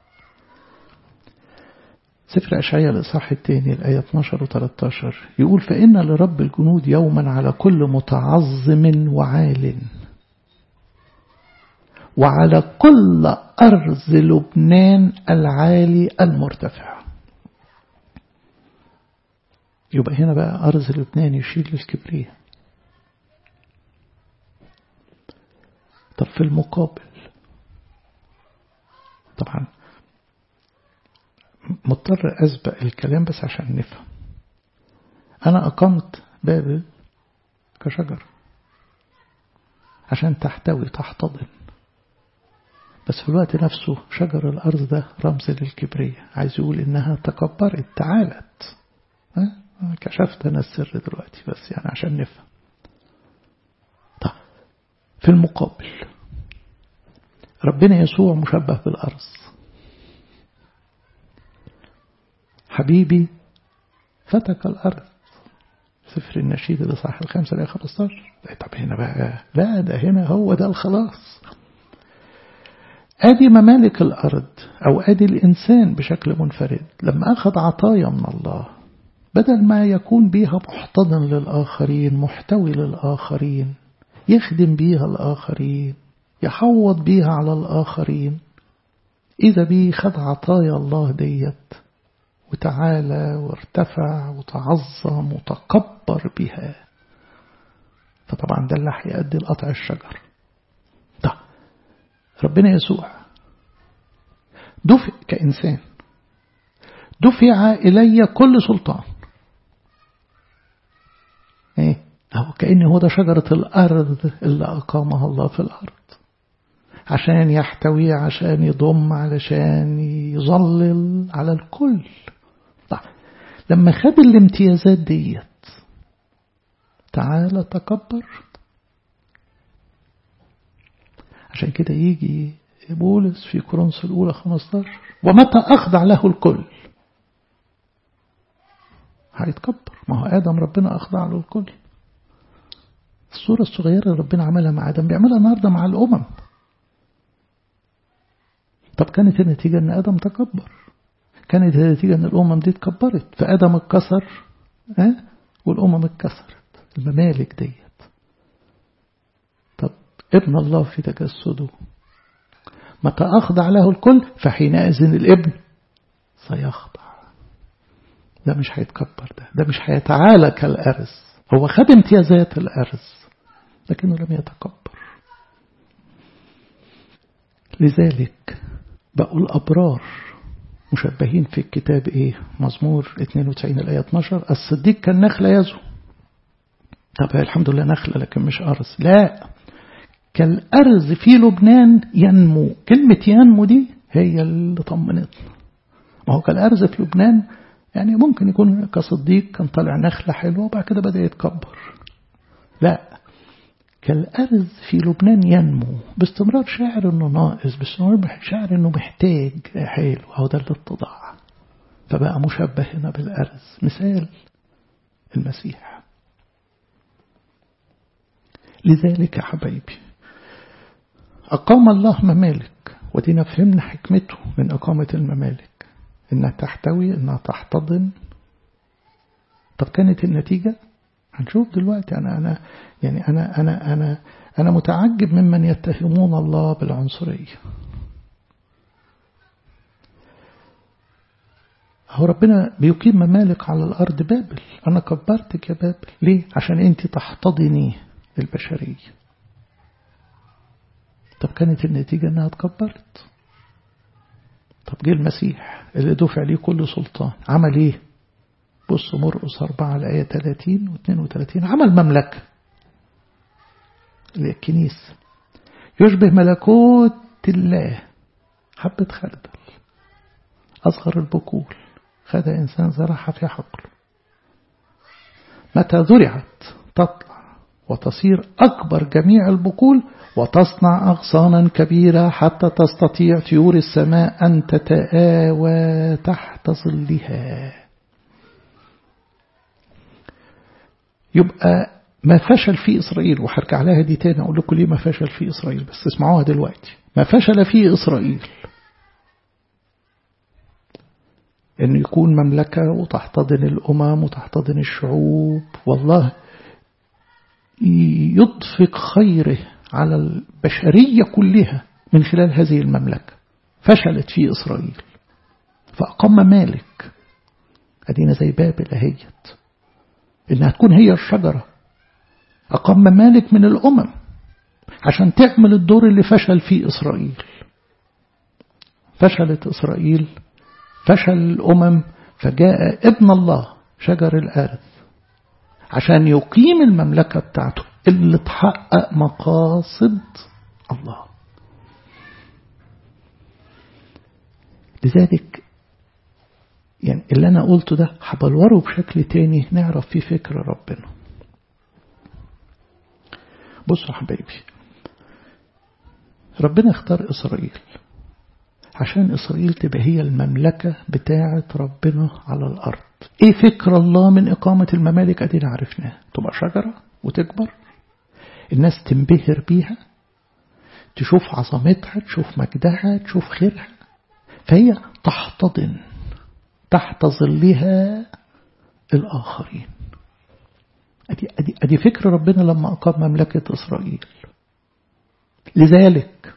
سفر أشعياء الإصحاح الثاني الآية 12 و 13 يقول فإن لرب الجنود يوما على كل متعظم وعال وعلى كل أرض لبنان العالي المرتفع يبقى هنا بقى أرض لبنان يشير للكبرياء طب في المقابل طبعا مضطر أسبق الكلام بس عشان نفهم أنا أقمت بابل كشجر عشان تحتوي تحتضن بس في الوقت نفسه شجر الأرض ده رمز للكبرية عايز يقول إنها تكبرت تعالت كشفت أنا السر دلوقتي بس يعني عشان نفهم طب في المقابل ربنا يسوع مشبه بالأرض حبيبي فتك الأرض سفر النشيد الإصحاح الخامسة الآية 15 طب هنا بقى لا ده هنا هو ده الخلاص أدي ممالك الأرض أو أدي الإنسان بشكل منفرد لما أخذ عطايا من الله بدل ما يكون بيها محتضن للآخرين محتوي للآخرين يخدم بيها الآخرين يحوض بيها على الآخرين إذا بيه خد عطايا الله ديت وتعالى وارتفع وتعظم وتكبر بها فطبعا ده اللي هيؤدي لقطع الشجر ده ربنا يسوع دفع كإنسان دفع إلي كل سلطان ايه أهو كأن هو ده شجرة الأرض اللي أقامها الله في الأرض عشان يحتوي عشان يضم علشان يظلل على الكل طيب لما خد الامتيازات ديت تعالى تكبر عشان كده يجي بولس في كورنثوس الأولى 15 ومتى أخضع له الكل هيتكبر ما هو آدم ربنا أخضع له الكل الصورة الصغيرة اللي ربنا عملها مع آدم بيعملها النهاردة مع الأمم طب كانت النتيجة أن آدم تكبر كانت النتيجة أن الأمم دي اتكبرت فآدم اتكسر اه؟ والأمم اتكسرت الممالك ديت طب ابن الله في تجسده متى أخضع له الكل فحينئذ الابن سيخضع ده مش هيتكبر ده ده مش هيتعالى كالأرز هو خد امتيازات الأرز لكنه لم يتكبر لذلك بقوا الأبرار مشبهين في الكتاب إيه مزمور 92 الآية 12 الصديق كان نخلة يزو طب الحمد لله نخلة لكن مش أرز لا كالأرز في لبنان ينمو كلمة ينمو دي هي اللي طمنتنا ما هو كالأرز في لبنان يعني ممكن يكون كصديق كان طالع نخلة حلوة وبعد كده بدأ يتكبر لا كالأرز في لبنان ينمو باستمرار شاعر انه ناقص باستمرار شاعر انه محتاج حلو هو ده الاتضاع فبقى مشبه هنا بالأرز مثال المسيح لذلك يا حبايبي أقام الله ممالك ودينا فهمنا حكمته من إقامة الممالك إنها تحتوي إنها تحتضن طب كانت النتيجة هنشوف دلوقتي أنا أنا يعني أنا أنا أنا أنا متعجب ممن يتهمون الله بالعنصرية هو ربنا بيقيم ممالك على الأرض بابل أنا كبرتك يا بابل ليه؟ عشان أنت تحتضني البشرية طب كانت النتيجة أنها اتكبرت طب جه المسيح اللي دفع ليه كل سلطان عمل ايه بص مرقس 4 الآية 30 و 32 عمل مملكة اللي الكنيسة يشبه ملكوت الله حبة خردل أصغر البكول خد إنسان زرعها في حقله متى زرعت تطلع وتصير أكبر جميع البقول وتصنع أغصانا كبيرة حتى تستطيع طيور السماء أن تتآوى تحت ظلها يبقى ما فشل في إسرائيل وهرجع لها دي تاني أقول لكم ليه ما فشل في إسرائيل بس اسمعوها دلوقتي ما فشل في إسرائيل أن يكون مملكة وتحتضن الأمم وتحتضن الشعوب والله يطفق خيره على البشرية كلها من خلال هذه المملكة فشلت في إسرائيل فأقام مالك أدينا زي بابل أهيت إنها تكون هي الشجرة أقام مالك من الأمم عشان تعمل الدور اللي فشل فيه إسرائيل فشلت إسرائيل فشل الأمم فجاء ابن الله شجر الأرض عشان يقيم المملكة بتاعته اللي تحقق مقاصد الله لذلك يعني اللي أنا قلته ده هبلوره بشكل تاني نعرف فيه فكر ربنا بصوا حبايبي ربنا اختار إسرائيل عشان إسرائيل تبقى هي المملكة بتاعة ربنا على الأرض إيه فكر الله من إقامة الممالك أدينا عرفناه تبقى شجرة وتكبر الناس تنبهر بيها تشوف عظمتها تشوف مجدها تشوف خيرها فهي تحتضن تحت ظلها الآخرين أدي, أدي, أدي فكر ربنا لما أقام مملكة إسرائيل لذلك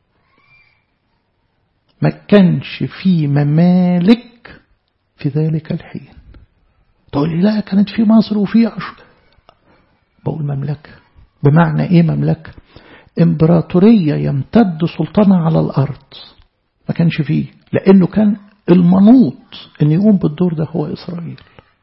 ما كانش في ممالك في ذلك الحين تقول لي لا كانت في مصر وفي أشهر بقول مملكة بمعنى إيه مملكة إمبراطورية يمتد سلطانها على الأرض ما كانش فيه لأنه كان المنوط أن يقوم بالدور ده هو إسرائيل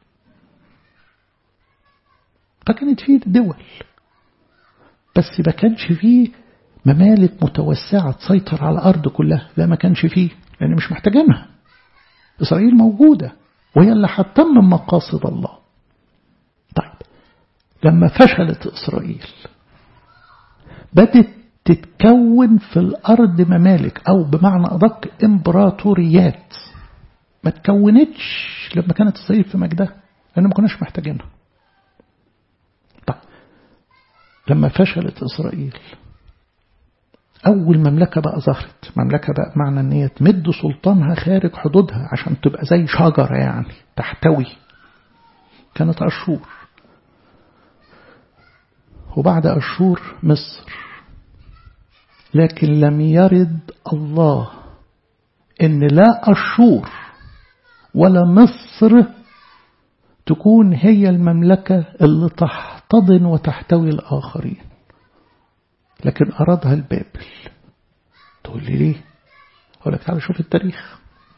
فكانت فيه دول بس ما كانش فيه ممالك متوسعة تسيطر على الأرض كلها لا ما كانش فيه لأن مش محتاجينها إسرائيل موجودة وهي اللي هتتمم مقاصد الله طيب لما فشلت إسرائيل بدت تتكون في الأرض ممالك أو بمعنى أدق إمبراطوريات ما تكونتش لما كانت إسرائيل في مجدها لأن ما كناش محتاجينها طيب لما فشلت إسرائيل أول مملكة بقى ظهرت مملكة بقى معنى أن هي تمد سلطانها خارج حدودها عشان تبقى زي شجرة يعني تحتوي كانت أشور وبعد أشور مصر لكن لم يرد الله إن لا أشور ولا مصر تكون هي المملكة اللي تحتضن وتحتوي الآخرين لكن أرادها البابل تقول لي ليه أقول لك تعالى شوف التاريخ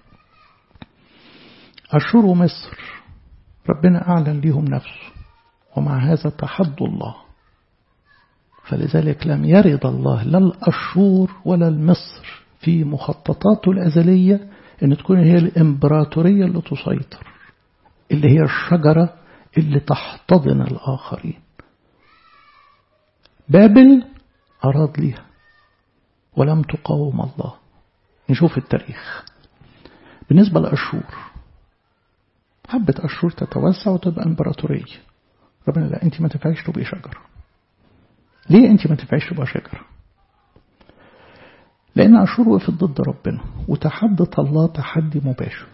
أشور ومصر ربنا أعلن ليهم نفسه ومع هذا تحدوا الله فلذلك لم يرد الله لا الأشور ولا المصر في مخططاته الأزلية أن تكون هي الإمبراطورية اللي تسيطر اللي هي الشجرة اللي تحتضن الآخرين بابل أراد ليها ولم تقاوم الله نشوف التاريخ بالنسبة لأشور حبت أشور تتوسع وتبقى إمبراطورية ربنا لا أنت ما تنفعيش تبقي شجرة ليه أنت ما تنفعيش تبقى شجرة لأن أشور وقفت ضد ربنا وتحدت الله تحدي مباشر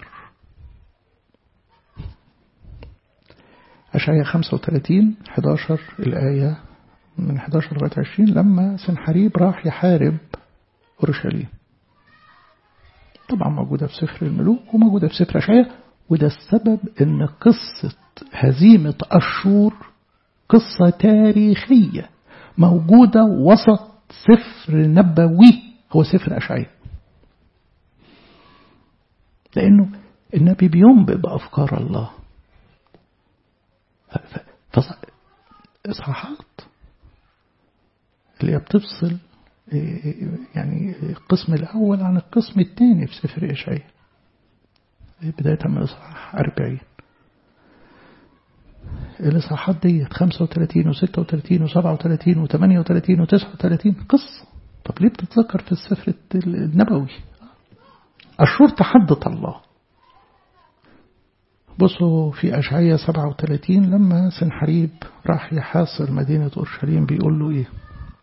أشعية 35 11 الآية من 11 لغاية 20 لما سنحريب راح يحارب أورشليم طبعا موجودة في سفر الملوك وموجودة في سفر أشعية وده السبب ان قصة هزيمة أشور قصة تاريخية موجودة وسط سفر نبوي هو سفر أشعية لأنه النبي بينبئ بأفكار الله إصحاحات اللي هي بتفصل يعني القسم الأول عن القسم الثاني في سفر إشعياء بداية من إصحاح 40 الإصحاحات ديت 35 و36 و37 و38 و39 قصة طب ليه بتتذكر في السفر النبوي أشهر تحدث الله بصوا في أشعية 37 لما سنحريب راح يحاصر مدينة أورشليم بيقول له إيه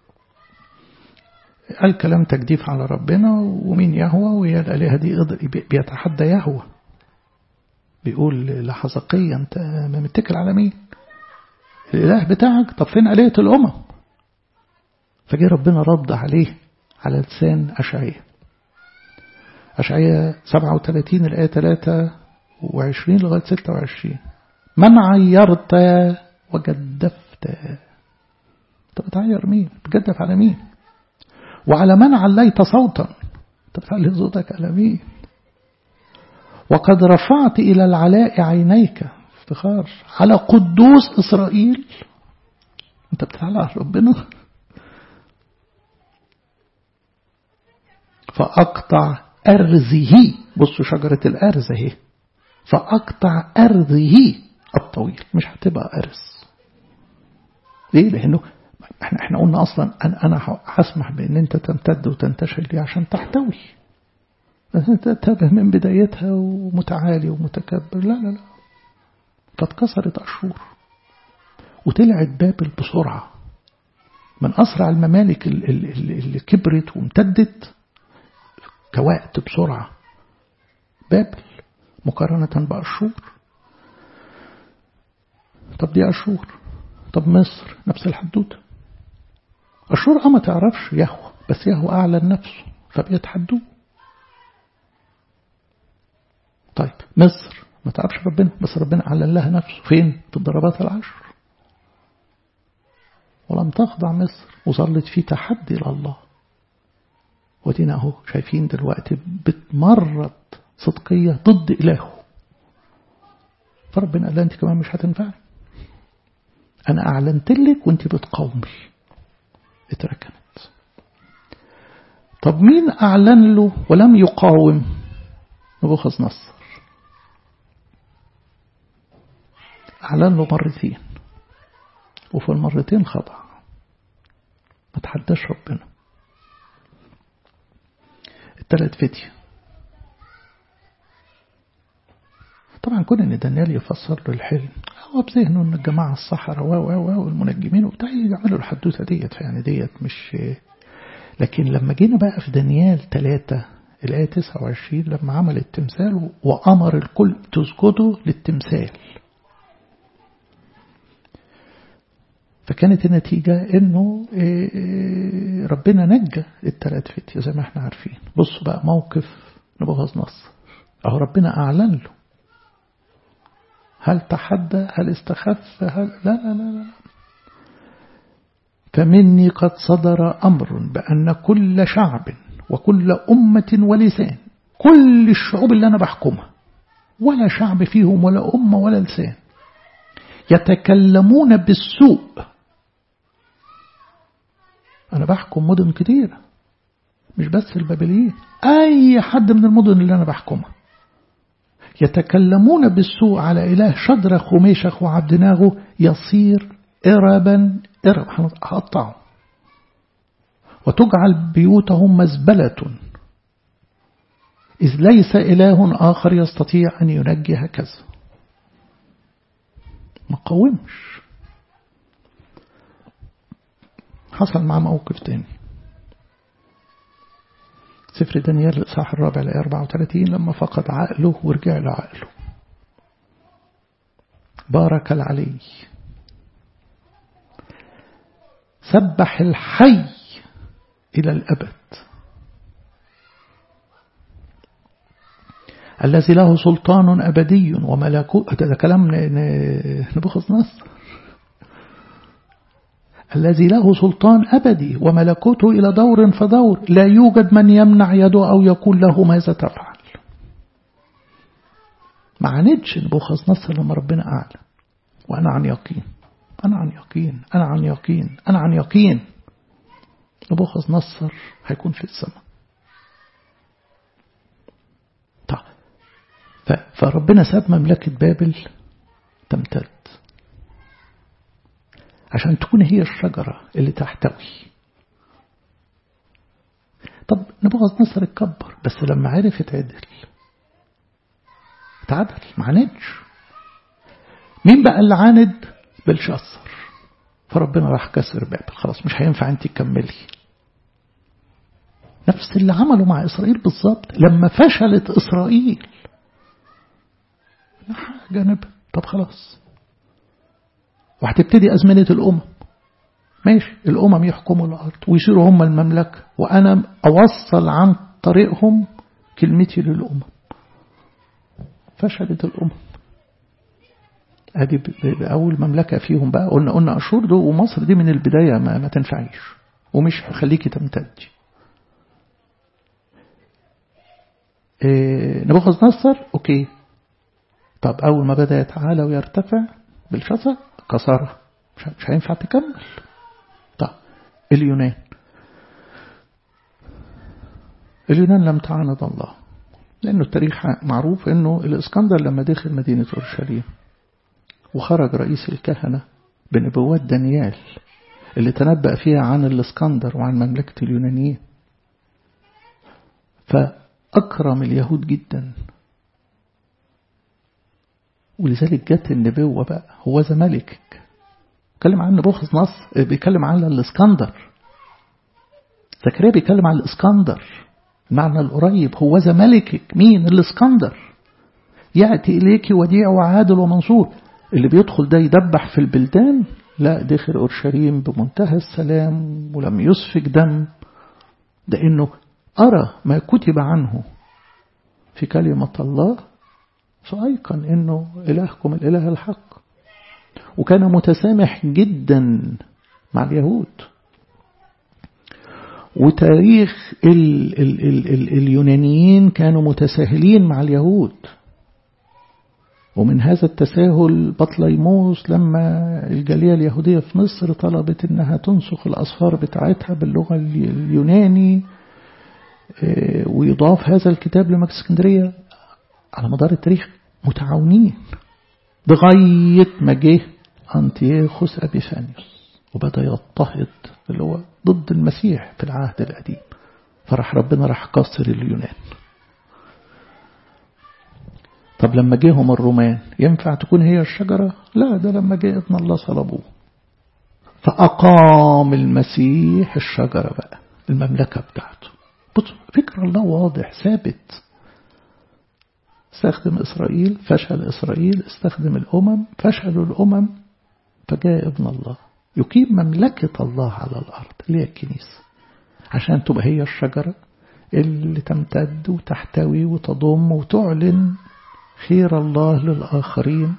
قال كلام تجديف على ربنا ومين يهوى ويا الآلهة دي بيتحدى يهوى بيقول لحزقية أنت متكل على مين الإله بتاعك طب فين آلهة الأمم فجي ربنا رد عليه على لسان أشعية أشعية 37 الآية 23 لغاية 26 من عيرت وجدفت انت بتعير مين بتجدف على مين وعلى من عليت صوتا انت بتعلي صوتك على مين وقد رفعت إلى العلاء عينيك افتخار على قدوس إسرائيل انت بتعلى على ربنا فأقطع أرزه بصوا شجرة الأرز اهي فأقطع أرزه الطويل مش هتبقى أرز ليه لأنه احنا احنا قلنا أصلا أنا, أنا هسمح بأن أنت تمتد وتنتشر لي عشان تحتوي تنتبه من بدايتها ومتعالي ومتكبر لا لا لا فاتكسرت أشهر وطلعت بابل بسرعة من أسرع الممالك اللي كبرت وامتدت كوقت بسرعة بابل مقارنة بأشور طب دي أشور طب مصر نفس الحدوتة أشور اه ما تعرفش يهوى بس يهوى أعلن نفسه فبيتحدوه طيب مصر ما تعرفش ربنا بس ربنا أعلن لها نفسه فين في الضربات العشر ولم تخضع مصر وظلت في تحدي لله ودينا اهو شايفين دلوقتي بتمرد صدقية ضد إلهه فربنا قال انت كمان مش هتنفعي أنا أعلنت لك وانت بتقاومي اتركنت طب مين أعلن له ولم يقاوم نبوخذ نصر أعلن له مرتين وفي المرتين خضع ما تحداش ربنا الثلاث فتية طبعا كون ان دانيال يفسر له الحلم هو بذهنه ان الجماعة الصحراء و و والمنجمين وبتاع يعملوا الحدوثة ديت يعني ديت مش لكن لما جينا بقى في دانيال ثلاثة الآية 29 لما عمل التمثال وأمر الكل تسجدوا للتمثال فكانت النتيجة انه ربنا نجى الثلاث فتية زي ما احنا عارفين بصوا بقى موقف نبوخذ نصر اهو ربنا اعلن له هل تحدى هل استخف هل لا لا لا لا فمني قد صدر أمر بأن كل شعب وكل أمة ولسان كل الشعوب اللي أنا بحكمها ولا شعب فيهم ولا أمة ولا لسان يتكلمون بالسوء أنا بحكم مدن كتيرة مش بس البابليين أي حد من المدن اللي أنا بحكمها يتكلمون بالسوء على إله شدرخ وميشخ وعبدناغو يصير إربا إرب هقطعه وتجعل بيوتهم مزبلة إذ ليس إله آخر يستطيع أن ينجي هكذا ما قومش حصل مع موقف تاني سفر دانيال الإصحاح الرابع الآية 34 لما فقد عقله ورجع له عقله بارك العلي سبح الحي إلى الأبد الذي له سلطان أبدي وملكوت ده كلام نبوخذ نصر الذي له سلطان أبدي وملكوته إلى دور فدور لا يوجد من يمنع يده أو يقول له ماذا تفعل ما عاندش نبوخذ نصر لما ربنا أعلن وأنا عن يقين أنا عن يقين أنا عن يقين أنا عن يقين نبوخذ نصر هيكون في السماء طيب فربنا ساب مملكة بابل تمتد عشان تكون هي الشجرة اللي تحتوي طب نبغض نصر اتكبر بس لما عرف اتعدل اتعدل ما عاندش مين بقى اللي عاند بلشاصر فربنا راح كسر بابل خلاص مش هينفع انت تكملي نفس اللي عمله مع إسرائيل بالظبط لما فشلت إسرائيل جانب طب خلاص وهتبتدي أزمنة الأمم ماشي الأمم يحكموا الأرض ويصيروا هم المملكة وأنا أوصل عن طريقهم كلمتي للأمم فشلت الأمم ادي اول مملكه فيهم بقى قلنا قلنا اشور دول ومصر دي من البدايه ما, ما تنفعيش ومش هخليكي تمتدي إيه نبوخذ نصر اوكي طب اول ما بدا يتعالى ويرتفع بالشصا كسرها مش, مش هينفع تكمل طب اليونان اليونان لم تعاند الله لأنه التاريخ معروف أنه الإسكندر لما دخل مدينة أورشليم وخرج رئيس الكهنة بنبوات دانيال اللي تنبأ فيها عن الإسكندر وعن مملكة اليونانيين فأكرم اليهود جدا ولذلك جت النبوة بقى هو ذا ملكك بيتكلم عن نبوخذ نصر بيتكلم عن الإسكندر زكريا بيتكلم عن الإسكندر المعنى القريب هو ذا ملكك مين الإسكندر يأتي إليك وديع وعادل ومنصور اللي بيدخل ده يدبح في البلدان لا دخل أورشليم بمنتهى السلام ولم يسفك دم ده إنه أرى ما كتب عنه في كلمة الله فأيقن إنه إلهكم الإله الحق وكان متسامح جدا مع اليهود وتاريخ ال ال ال ال اليونانيين كانوا متساهلين مع اليهود ومن هذا التساهل بطليموس لما الجالية اليهودية في مصر طلبت انها تنسخ الأصفار بتاعتها باللغة اليوناني ويضاف هذا الكتاب لمجلس اسكندرية على مدار التاريخ متعاونين لغاية ما جه أنتيوخوس أبيفانيوس وبدأ يضطهد اللي هو ضد المسيح في العهد القديم فراح ربنا راح كسر اليونان طب لما جيهم الرومان ينفع تكون هي الشجرة لا ده لما جاء ابن الله صلبوه فأقام المسيح الشجرة بقى المملكة بتاعته بص فكر الله واضح ثابت استخدم إسرائيل فشل إسرائيل استخدم الأمم فشلوا الأمم فجاء ابن الله يقيم مملكة الله على الأرض اللي هي الكنيسة عشان تبقى هي الشجرة اللي تمتد وتحتوي وتضم وتعلن خير الله للآخرين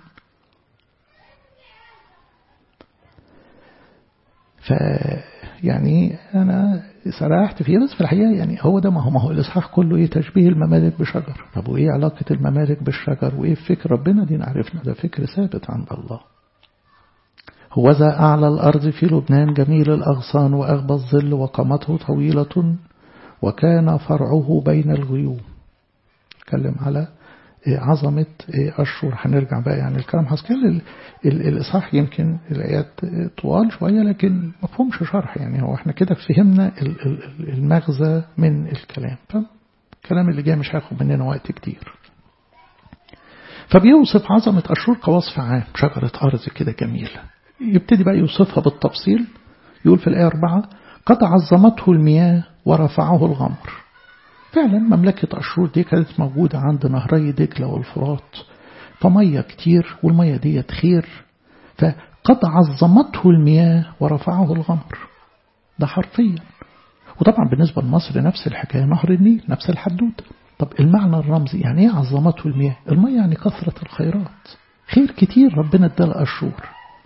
فيعني أنا سرحت فيه بس في الحقيقة يعني هو ده ما هو ما هو الإصحاح كله إيه تشبيه الممالك بشجر طب وإيه علاقة الممالك بالشجر وإيه فكر ربنا دي عرفنا ده فكر ثابت عند الله هو ذا أعلى الأرض في لبنان جميل الأغصان وأغبى الظل وقامته طويلة وكان فرعه بين الغيوم تكلم على عظمة أشهر هنرجع بقى يعني الكلام حسكال الإصحاح يمكن الآيات طوال شوية لكن مفهومش شرح يعني هو احنا كده فهمنا المغزى من الكلام فالكلام اللي جاي مش هياخد مننا وقت كتير فبيوصف عظمة أشهر كوصف عام شجرة أرض كده جميلة يبتدي بقى يوصفها بالتفصيل يقول في الآية أربعة قد عظمته المياه ورفعه الغمر فعلا مملكة أشور دي كانت موجودة عند نهري دجلة والفرات فمية كتير والمية ديت خير فقد عظمته المياه ورفعه الغمر ده حرفيا وطبعا بالنسبة لمصر نفس الحكاية نهر النيل نفس الحدوتة طب المعنى الرمزي يعني ايه عظمته المياه المية يعني كثرة الخيرات خير كتير ربنا ادى لأشور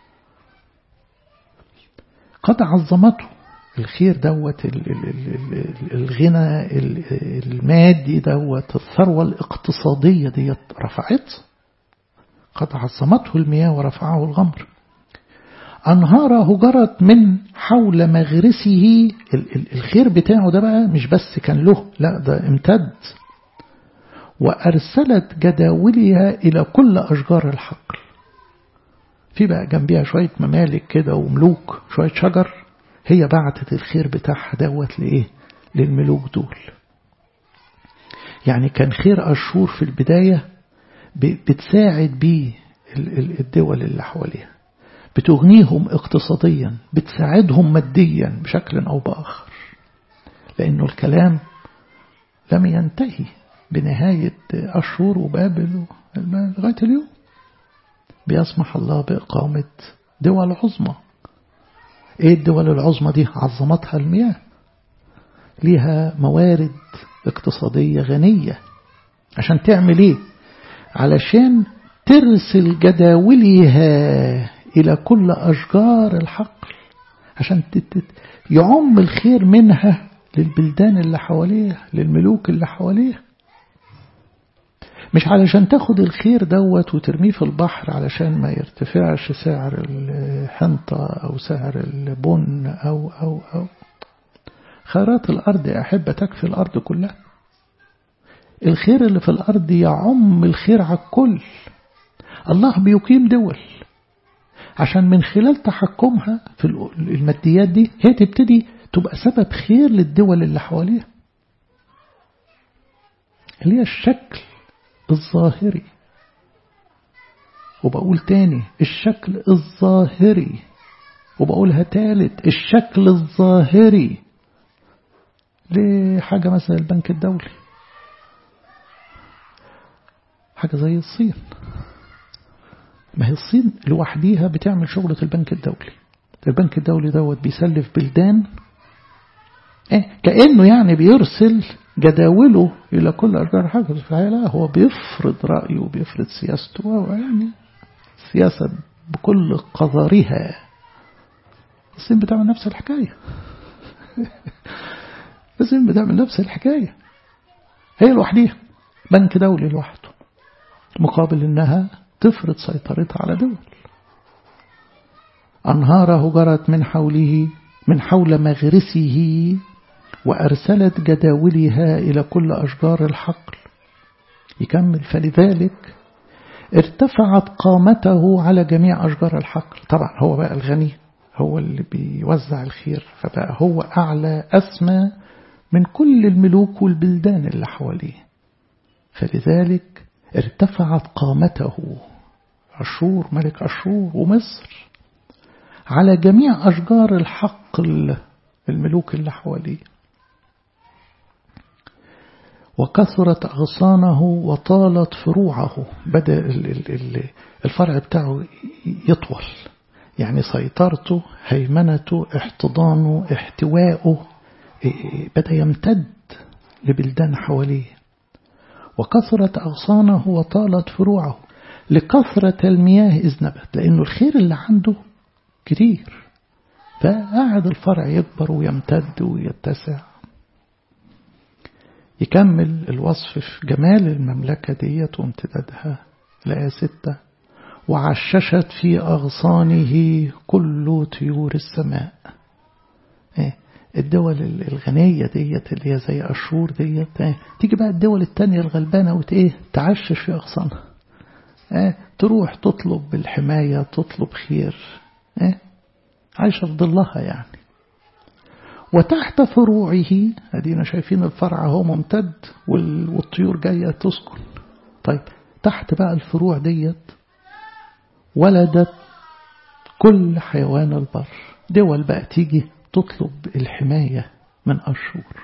قد عظمته الخير دوت الغنى المادي دوت الثروة الاقتصادية ديت رفعت قد عظمته المياه ورفعه الغمر أنهاره جرت من حول مغرسه الخير بتاعه ده بقى مش بس كان له لا ده امتد وأرسلت جداولها إلى كل أشجار الحقل في بقى جنبيها شوية ممالك كده وملوك شوية شجر هي بعتت الخير بتاعها دوت لإيه للملوك دول يعني كان خير أشهور في البداية بتساعد بيه الدول اللي حواليها بتغنيهم اقتصاديا بتساعدهم ماديا بشكل أو بآخر لأنه الكلام لم ينتهي بنهاية أشهر وبابل لغاية اليوم بيسمح الله بإقامة دول عظمى إيه الدول العظمى دي عظمتها المياه ليها موارد اقتصادية غنية عشان تعمل إيه علشان ترسل جداولها إلى كل أشجار الحقل عشان يعم الخير منها للبلدان اللي حواليها للملوك اللي حواليها مش علشان تاخد الخير دوت وترميه في البحر علشان ما يرتفعش سعر الحنطة أو سعر البن أو أو أو خيرات الأرض يا أحبة تكفي الأرض كلها الخير اللي في الأرض يعم الخير على الكل الله بيقيم دول عشان من خلال تحكمها في الماديات دي هي تبتدي تبقى سبب خير للدول اللي حواليها اللي هي الشكل الظاهري وبقول تاني الشكل الظاهري وبقولها تالت الشكل الظاهري لحاجة مثلا البنك الدولي حاجة زي الصين ما هي الصين لوحديها بتعمل شغلة البنك الدولي البنك الدولي دوت بيسلف بلدان إيه كأنه يعني بيرسل جداوله إلى كل أشجار حاجة لا هو بيفرض رأيه وبيفرض سياسته يعني سياسة بكل قذرها الصين بتعمل نفس الحكاية الصين بتعمل نفس الحكاية هي لوحديها بنك دولي لوحده مقابل إنها تفرض سيطرتها على دول أنهاره جرت من حوله من حول مغرسه وأرسلت جداولها إلى كل أشجار الحقل يكمل فلذلك ارتفعت قامته على جميع أشجار الحقل طبعا هو بقى الغني هو اللي بيوزع الخير فبقى هو أعلى أسمى من كل الملوك والبلدان اللي حواليه فلذلك ارتفعت قامته أشور ملك أشور ومصر على جميع أشجار الحقل الملوك اللي حواليه وكثرت أغصانه وطالت فروعه بدأ الفرع بتاعه يطول يعني سيطرته هيمنته احتضانه احتواءه بدأ يمتد لبلدان حواليه وكثرت أغصانه وطالت فروعه لكثرة المياه إذ نبت لأنه الخير اللي عنده كتير فقعد الفرع يكبر ويمتد ويتسع يكمل الوصف في جمال المملكة ديت وامتدادها الآية ستة وعششت في أغصانه كل طيور السماء إيه الدول الغنية ديت اللي هي زي أشور ديت إيه تيجي بقى الدول التانية الغلبانة وت إيه تعشش في أغصانها إيه تروح تطلب بالحماية تطلب خير إيه عايشة في ظلها يعني وتحت فروعه ادينا شايفين الفرع هو ممتد والطيور جاية تسكن طيب تحت بقى الفروع ديت ولدت كل حيوان البر دول بقى تيجي تطلب الحماية من أشهر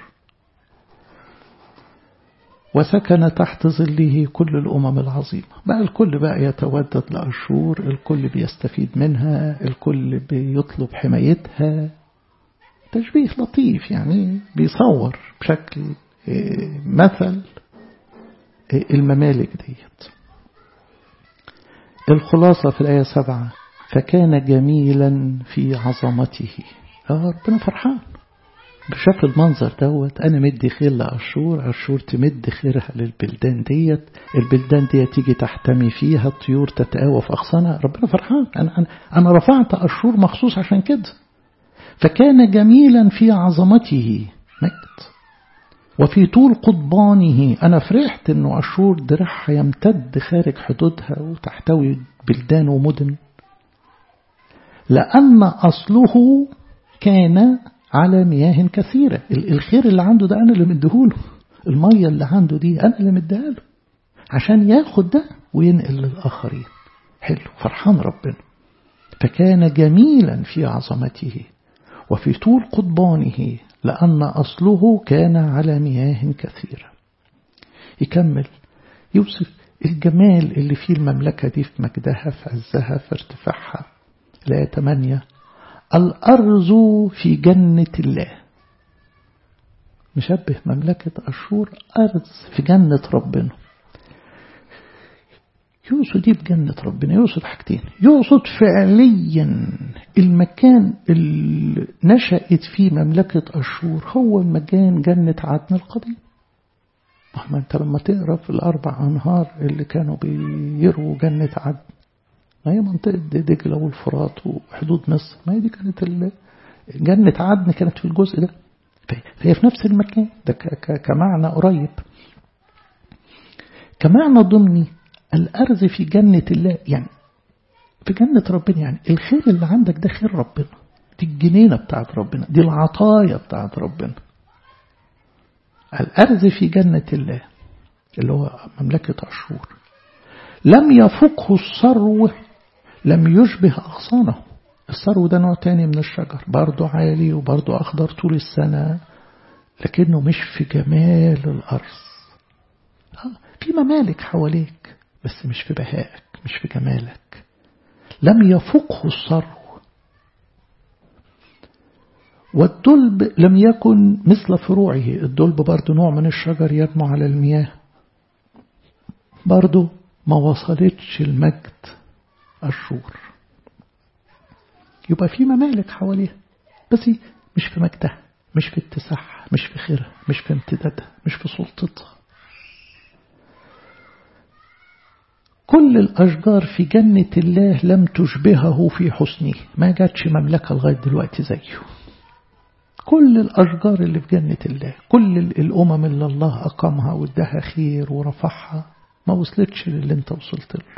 وسكن تحت ظله كل الأمم العظيمة بقى الكل بقى يتودد لأشهور الكل بيستفيد منها الكل بيطلب حمايتها تشبيه لطيف يعني بيصور بشكل مثل الممالك ديت الخلاصة في الآية سبعة فكان جميلا في عظمته اه ربنا فرحان بشاف المنظر دوت أنا مدي خير لأشور أشور تمد خيرها للبلدان ديت البلدان ديت تيجي تحتمي فيها الطيور تتقاوى في أغصانها ربنا فرحان أنا, أنا, أنا رفعت أشور مخصوص عشان كده فكان جميلا في عظمته مجد وفي طول قضبانه أنا فرحت أنه أشور درعها يمتد خارج حدودها وتحتوي بلدان ومدن لأن أصله كان على مياه كثيرة الخير اللي عنده ده أنا اللي مديهوله المية اللي عنده دي أنا اللي مديها له عشان ياخد ده وينقل للآخرين حلو فرحان ربنا فكان جميلا في عظمته وفي طول قضبانه لأن أصله كان على مياه كثيرة يكمل يوصف الجمال اللي فيه المملكة دي في مجدها في عزها في ارتفاعها لا تمانية الأرز في جنة الله مشبه مملكة أشور أرز في جنة ربنا يقصد دي بجنة ربنا يقصد حاجتين يقصد فعليا المكان اللي نشأت فيه مملكة أشور هو المكان جنة عدن القديم ما انت لما تقرا في الأربع أنهار اللي كانوا بيروا جنة عدن ما هي منطقة دجلة والفرات وحدود مصر ما هي دي كانت جنة عدن كانت في الجزء ده فهي في نفس المكان ده كمعنى قريب كمعنى ضمني الأرز في جنة الله يعني في جنة ربنا يعني الخير اللي عندك ده خير ربنا دي الجنينة بتاعت ربنا دي العطايا بتاعت ربنا الأرز في جنة الله اللي هو مملكة أشور لم يفقه الصرو لم يشبه أغصانه الصرو ده نوع تاني من الشجر برضه عالي وبرضه أخضر طول السنة لكنه مش في جمال الأرض في ممالك حواليك بس مش في بهائك مش في جمالك لم يفقه الصرو والدلب لم يكن مثل فروعه الدلب برضه نوع من الشجر ينمو على المياه برضه ما وصلتش المجد الشور يبقى في ممالك حواليها بس مش في مجدها مش في اتساعها مش في خيرها مش في امتدادها مش في سلطتها كل الأشجار في جنة الله لم تشبهه في حسنه ما جاتش مملكة لغاية دلوقتي زيه كل الأشجار اللي في جنة الله كل الأمم اللي الله أقامها واداها خير ورفعها ما وصلتش للي انت وصلت له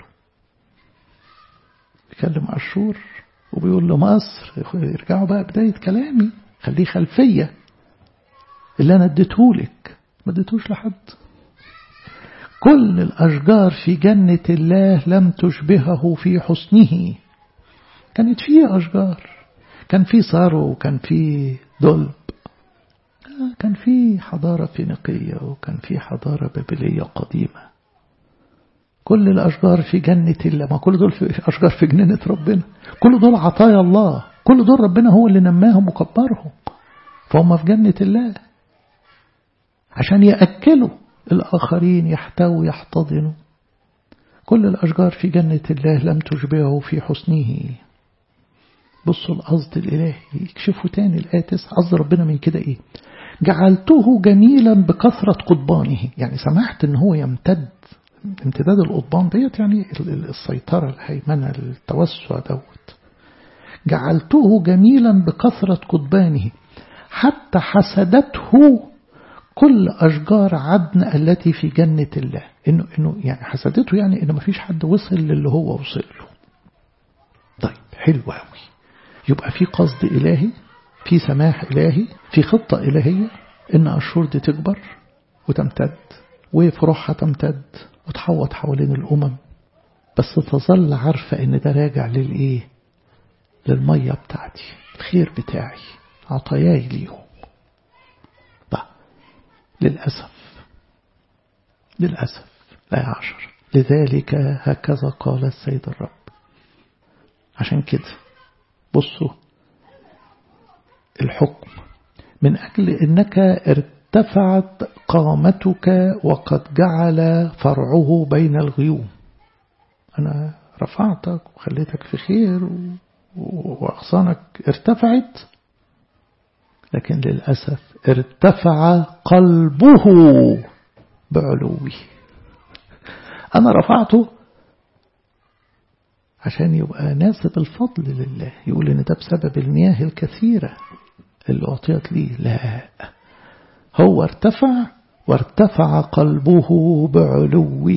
بيكلم أشور وبيقول له مصر يرجعوا بقى بداية كلامي خليه خلفية اللي أنا اديتهولك ما اديتوش لحد كل الأشجار في جنة الله لم تشبهه في حسنه كانت فيه أشجار كان فيه ثرو وكان فيه دلب كان فيه حضارة فينيقية وكان فيه حضارة بابلية قديمة كل الأشجار في جنة الله ما كل دول في أشجار في جنينة ربنا كل دول عطايا الله كل دول ربنا هو اللي نماهم وكبرهم فهم في جنة الله عشان يأكلوا الآخرين يحتووا يحتضنوا كل الأشجار في جنة الله لم تشبهه في حسنه بصوا القصد الإلهي يكشفوا تاني الآية تسعة قصد ربنا من كده إيه جعلته جميلا بكثرة قضبانه يعني سمحت إن هو يمتد امتداد القضبان ديت يعني السيطرة الهيمنة التوسع دوت جعلته جميلا بكثرة قضبانه حتى حسدته كل أشجار عدن التي في جنة الله إنه, إنه يعني حسدته يعني إنه ما فيش حد وصل للي هو وصل له طيب حلو أوي يبقى في قصد إلهي في سماح إلهي في خطة إلهية إن أشهر دي تكبر وتمتد وفروحها تمتد وتحوط حوالين الأمم بس تظل عارفة إن ده راجع للإيه للمية بتاعتي الخير بتاعي عطاياي ليهم طيب للأسف للأسف لا عشر لذلك هكذا قال السيد الرب عشان كده بصوا الحكم من أجل أنك ارتفعت قامتك وقد جعل فرعه بين الغيوم أنا رفعتك وخليتك في خير وأغصانك ارتفعت لكن للأسف ارتفع قلبه بعلوي أنا رفعته عشان يبقى ناسب الفضل لله يقول إن ده بسبب المياه الكثيرة اللي أعطيت لي لا هو ارتفع وارتفع قلبه بعلوه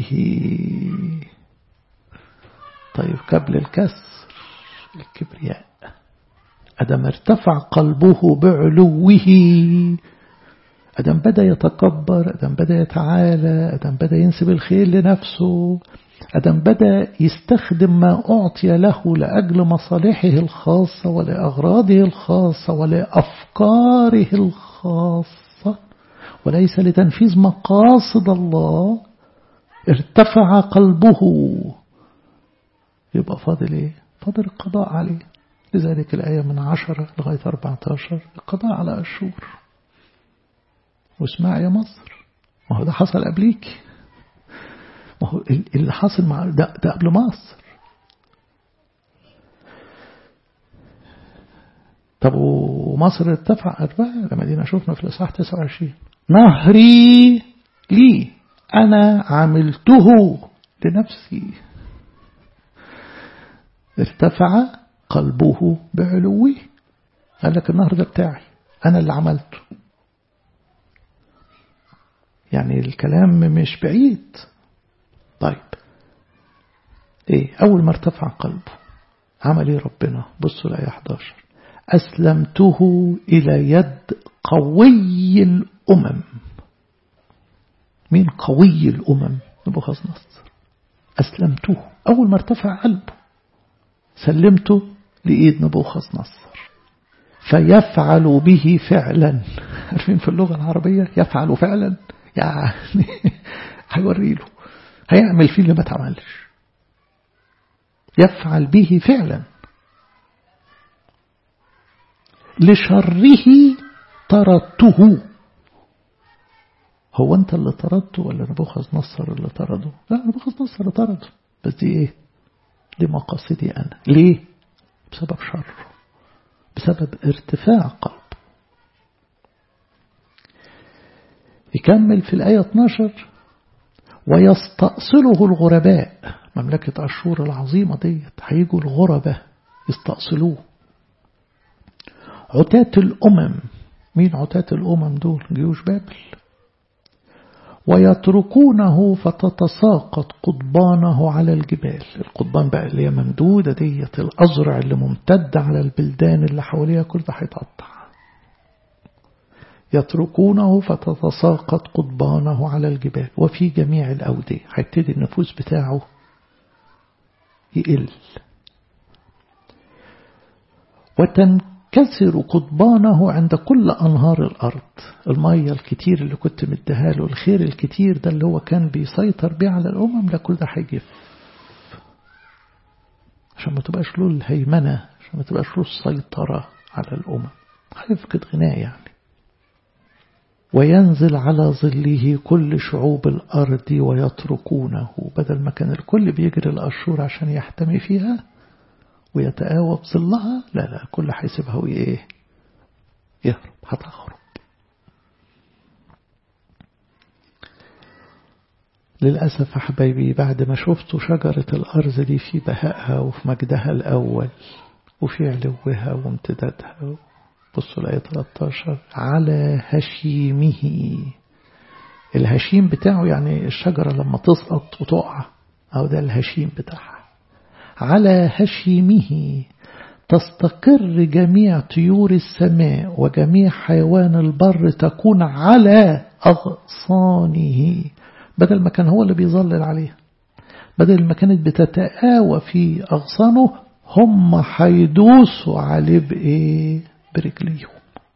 طيب قبل الكسر الكبرياء أدم ارتفع قلبه بعلوه أدم بدأ يتكبر أدم بدأ يتعالى أدم بدأ ينسب الخير لنفسه أدم بدأ يستخدم ما أعطي له لأجل مصالحه الخاصة ولأغراضه الخاصة ولأفكاره الخاصة وليس لتنفيذ مقاصد الله ارتفع قلبه يبقى فاضل ايه فاضل القضاء عليه لذلك الآية من عشرة لغاية 14 القضاء على أشور واسمع يا مصر ما هو ده حصل قبليك ما هو اللي حصل مع ده, ده قبل مصر طب ومصر ارتفع أربعة لما دينا شفنا في الإصحاح 29 نهري لي أنا عملته لنفسي ارتفع قلبه بعلوه قال لك النهر ده بتاعي أنا اللي عملته يعني الكلام مش بعيد طيب ايه أول ما ارتفع قلبه عمل ايه ربنا بصوا الآية 11 أسلمته إلى يد قوي الأمم مين قوي الأمم نبوخذ نصر أسلمته أول ما ارتفع قلبه سلمته لإيد نبوخذ نصر فيفعل به فعلا عارفين في اللغة العربية يفعل فعلا يعني هيوري له هيعمل فيه اللي ما اتعملش يفعل به فعلا لشره طردته هو انت اللي طردته ولا نبوخذ نصر اللي طرده لا نبوخذ نصر اللي طرده بس دي ايه دي مقاصدي انا ليه بسبب شره بسبب ارتفاع قلب يكمل في الآية 12 ويستأصله الغرباء مملكة أشور العظيمة ديت هيجوا الغرباء يستأصلوه عتاة الأمم مين عتاة الأمم دول جيوش بابل ويتركونه فتتساقط قضبانه على الجبال القضبان بقى اللي هي ممدودة ديت الأزرع اللي ممتدة على البلدان اللي حواليها كل ده هيتقطع يتركونه فتتساقط قضبانه على الجبال وفي جميع الأودية هيبتدي النفوس بتاعه يقل وتنكسر قضبانه عند كل أنهار الأرض المية الكتير اللي كنت مديها له الخير الكتير ده اللي هو كان بيسيطر بيه على الأمم لا كل ده هيجف عشان ما تبقاش له الهيمنة عشان ما تبقاش له السيطرة على الأمم هيفقد غناه يعني وينزل على ظله كل شعوب الأرض ويتركونه بدل ما كان الكل بيجري الأشهر عشان يحتمي فيها ويتآوى بظلها لا لا الكل هيسيبها وإيه يهرب هتغرب للأسف حبايبي بعد ما شفتوا شجرة الأرز دي في بهائها وفي مجدها الأول وفي علوها وامتدادها بصوا الآية 13 على هشيمه الهشيم بتاعه يعني الشجرة لما تسقط وتقع أو ده الهشيم بتاعها على هشيمه تستقر جميع طيور السماء وجميع حيوان البر تكون على أغصانه بدل ما كان هو اللي بيظلل عليها بدل ما كانت بتتآوى في أغصانه هم حيدوسوا عليه بإيه برجليهم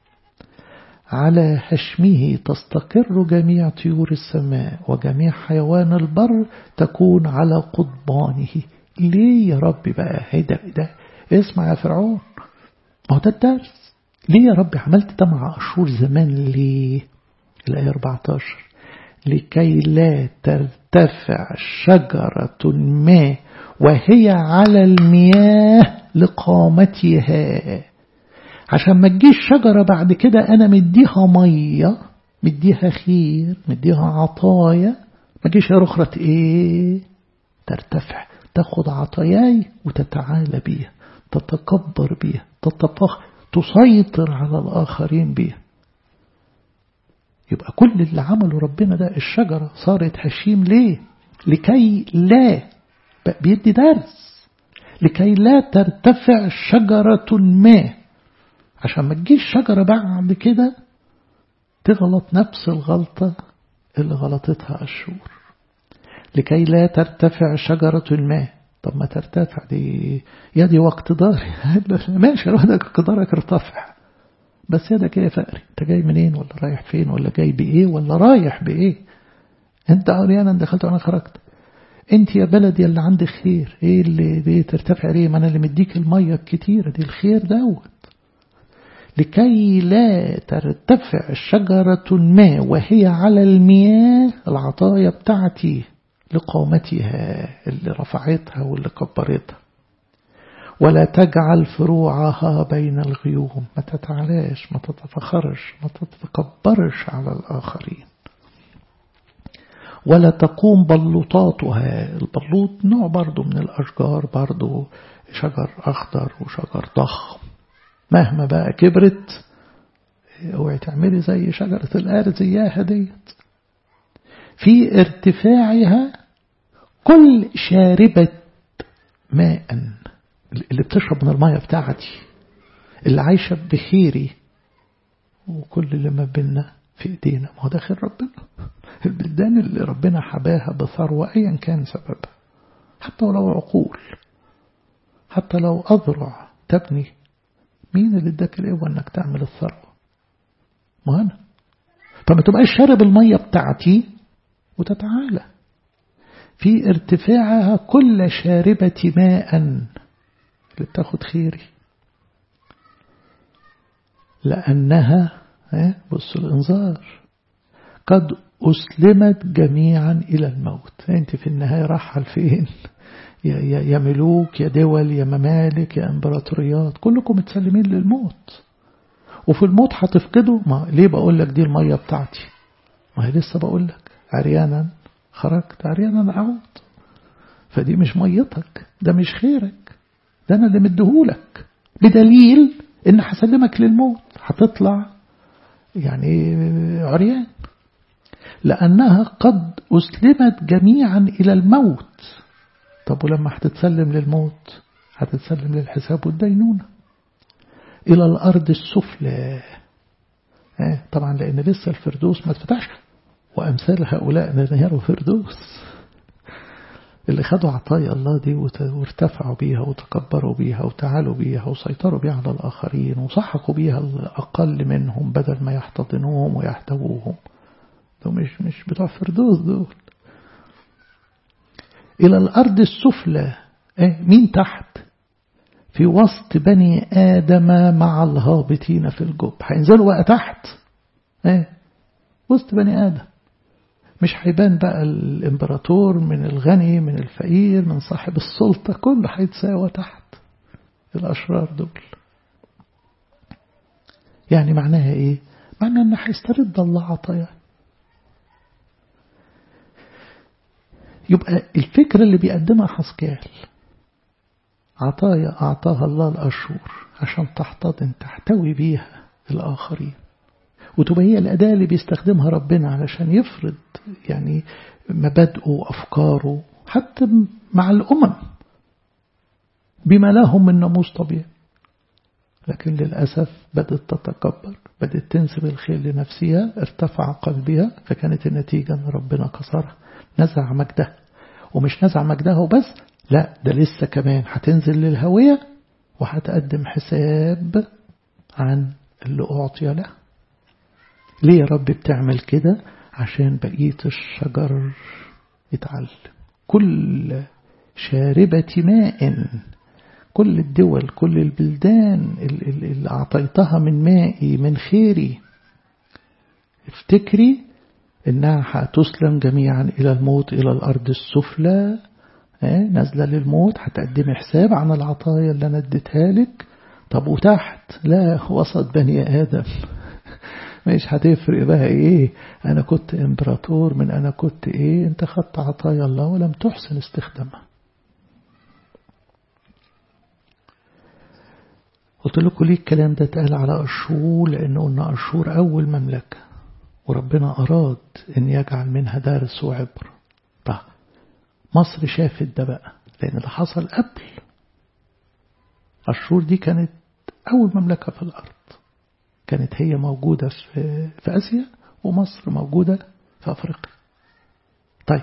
على هشمه تستقر جميع طيور السماء وجميع حيوان البر تكون على قضبانه ليه يا رب بقى هيدا ده اسمع يا فرعون ما هو ده الدرس ليه يا رب عملت ده مع أشهر زمان ليه الآية 14 لكي لا ترتفع شجرة ما وهي على المياه لقامتها عشان ما تجيش شجرة بعد كده أنا مديها مية مديها خير مديها عطايا ما تجيش يا رخرة إيه ترتفع تاخد عطاياي وتتعالى بيها تتكبر بيها تتفخ تسيطر على الآخرين بيها يبقى كل اللي عمله ربنا ده الشجرة صارت هشيم ليه لكي لا بيدي درس لكي لا ترتفع شجرة ما عشان ما تجيش شجرة بعد كده تغلط نفس الغلطة اللي غلطتها أشور لكي لا ترتفع شجرة ما طب ما ترتفع دي يا دي وقت ضاري ماشي ودك قدرك ارتفع بس يدك ايه فقري انت جاي منين ولا رايح فين ولا جاي بايه ولا رايح بايه انت عريانا دخلت وانا خرجت انت يا بلدي اللي عندك خير ايه اللي بيه ترتفع ليه ما انا اللي مديك الميه الكتيره دي الخير دوت لكي لا ترتفع شجرة ما وهي على المياه العطايا بتاعتي لقامتها اللي رفعتها واللي كبرتها ولا تجعل فروعها بين الغيوم ما تتعلاش ما تتفخرش ما تتكبرش على الآخرين ولا تقوم بلوطاتها البلوط نوع برضو من الأشجار برضو شجر أخضر وشجر ضخم مهما بقى كبرت اوعي تعملي زي شجرة الآرز إياها ديت في ارتفاعها كل شاربة ماء اللي بتشرب من المية بتاعتي اللي عايشة بخيري وكل اللي ما بينا في ايدينا ما هو ده خير ربنا البلدان اللي ربنا حباها بثروة ايا كان سببها حتى ولو عقول حتى لو أذرع تبني مين اللي اداك القوة انك تعمل الثروة ما انا فما تبقاش شارب المية بتاعتي وتتعالى في ارتفاعها كل شاربة ماء اللي بتاخد خيري لأنها بص الإنذار قد أسلمت جميعا إلى الموت أنت في النهاية رحل فين يا, يا, يا ملوك يا دول يا ممالك يا امبراطوريات كلكم متسلمين للموت وفي الموت هتفقدوا ما ليه بقول لك دي المية بتاعتي ما هي لسه بقول لك عريانا خرجت عريانا عود فدي مش ميتك ده مش خيرك ده أنا اللي مديهولك بدليل إن هسلمك للموت هتطلع يعني عريان لأنها قد أسلمت جميعا إلى الموت طب ولما هتتسلم للموت هتتسلم للحساب والدينونة إلى الأرض السفلى طبعا لأن لسه الفردوس ما اتفتحش وأمثال هؤلاء نهاروا فردوس اللي خدوا عطايا الله دي وارتفعوا بيها وتكبروا بيها وتعالوا بيها وسيطروا بيها على الآخرين وصحقوا بيها الأقل منهم بدل ما يحتضنوهم ويحتووهم دول مش مش بتوع فردوس دول إلى الأرض السفلى إيه مين تحت في وسط بني آدم مع الهابطين في الجب هينزلوا بقى تحت إيه وسط بني آدم مش هيبان بقى الإمبراطور من الغني من الفقير من صاحب السلطة كله هيتساوى تحت الأشرار دول يعني معناها إيه؟ معناها إن هيسترد الله عطايا يبقى الفكرة اللي بيقدمها حسكال عطايا أعطاها الله الأشهر عشان تحتضن تحتوي بيها الآخرين وتبقى هي الأداة اللي بيستخدمها ربنا علشان يفرض يعني مبادئه وأفكاره حتى مع الأمم بما لهم من ناموس طبيعي لكن للأسف بدأت تتكبر بدأت تنسب الخير لنفسها ارتفع قلبها فكانت النتيجة أن ربنا كسرها نزع مجدها ومش نزع مجدها وبس لا ده لسه كمان هتنزل للهوية وهتقدم حساب عن اللي أعطي له ليه يا رب بتعمل كده عشان بقية الشجر يتعلم كل شاربة ماء كل الدول كل البلدان اللي أعطيتها من مائي من خيري افتكري إنها هتسلم جميعا إلى الموت إلى الأرض السفلى نازلة للموت هتقدمي حساب عن العطايا اللي أنا اديتها لك طب وتحت لا وسط بني آدم مش هتفرق بقى ايه انا كنت امبراطور من انا كنت ايه انت خدت عطايا الله ولم تحسن استخدامها قلت لكم ليه الكلام ده اتقال على أشور لأنه قلنا أشور أول مملكة وربنا أراد أن يجعل منها درس وعبر طيب مصر شافت ده بقى لأن ده حصل قبل أشور دي كانت أول مملكة في الأرض كانت هي موجودة في, في آسيا ومصر موجودة في أفريقيا طيب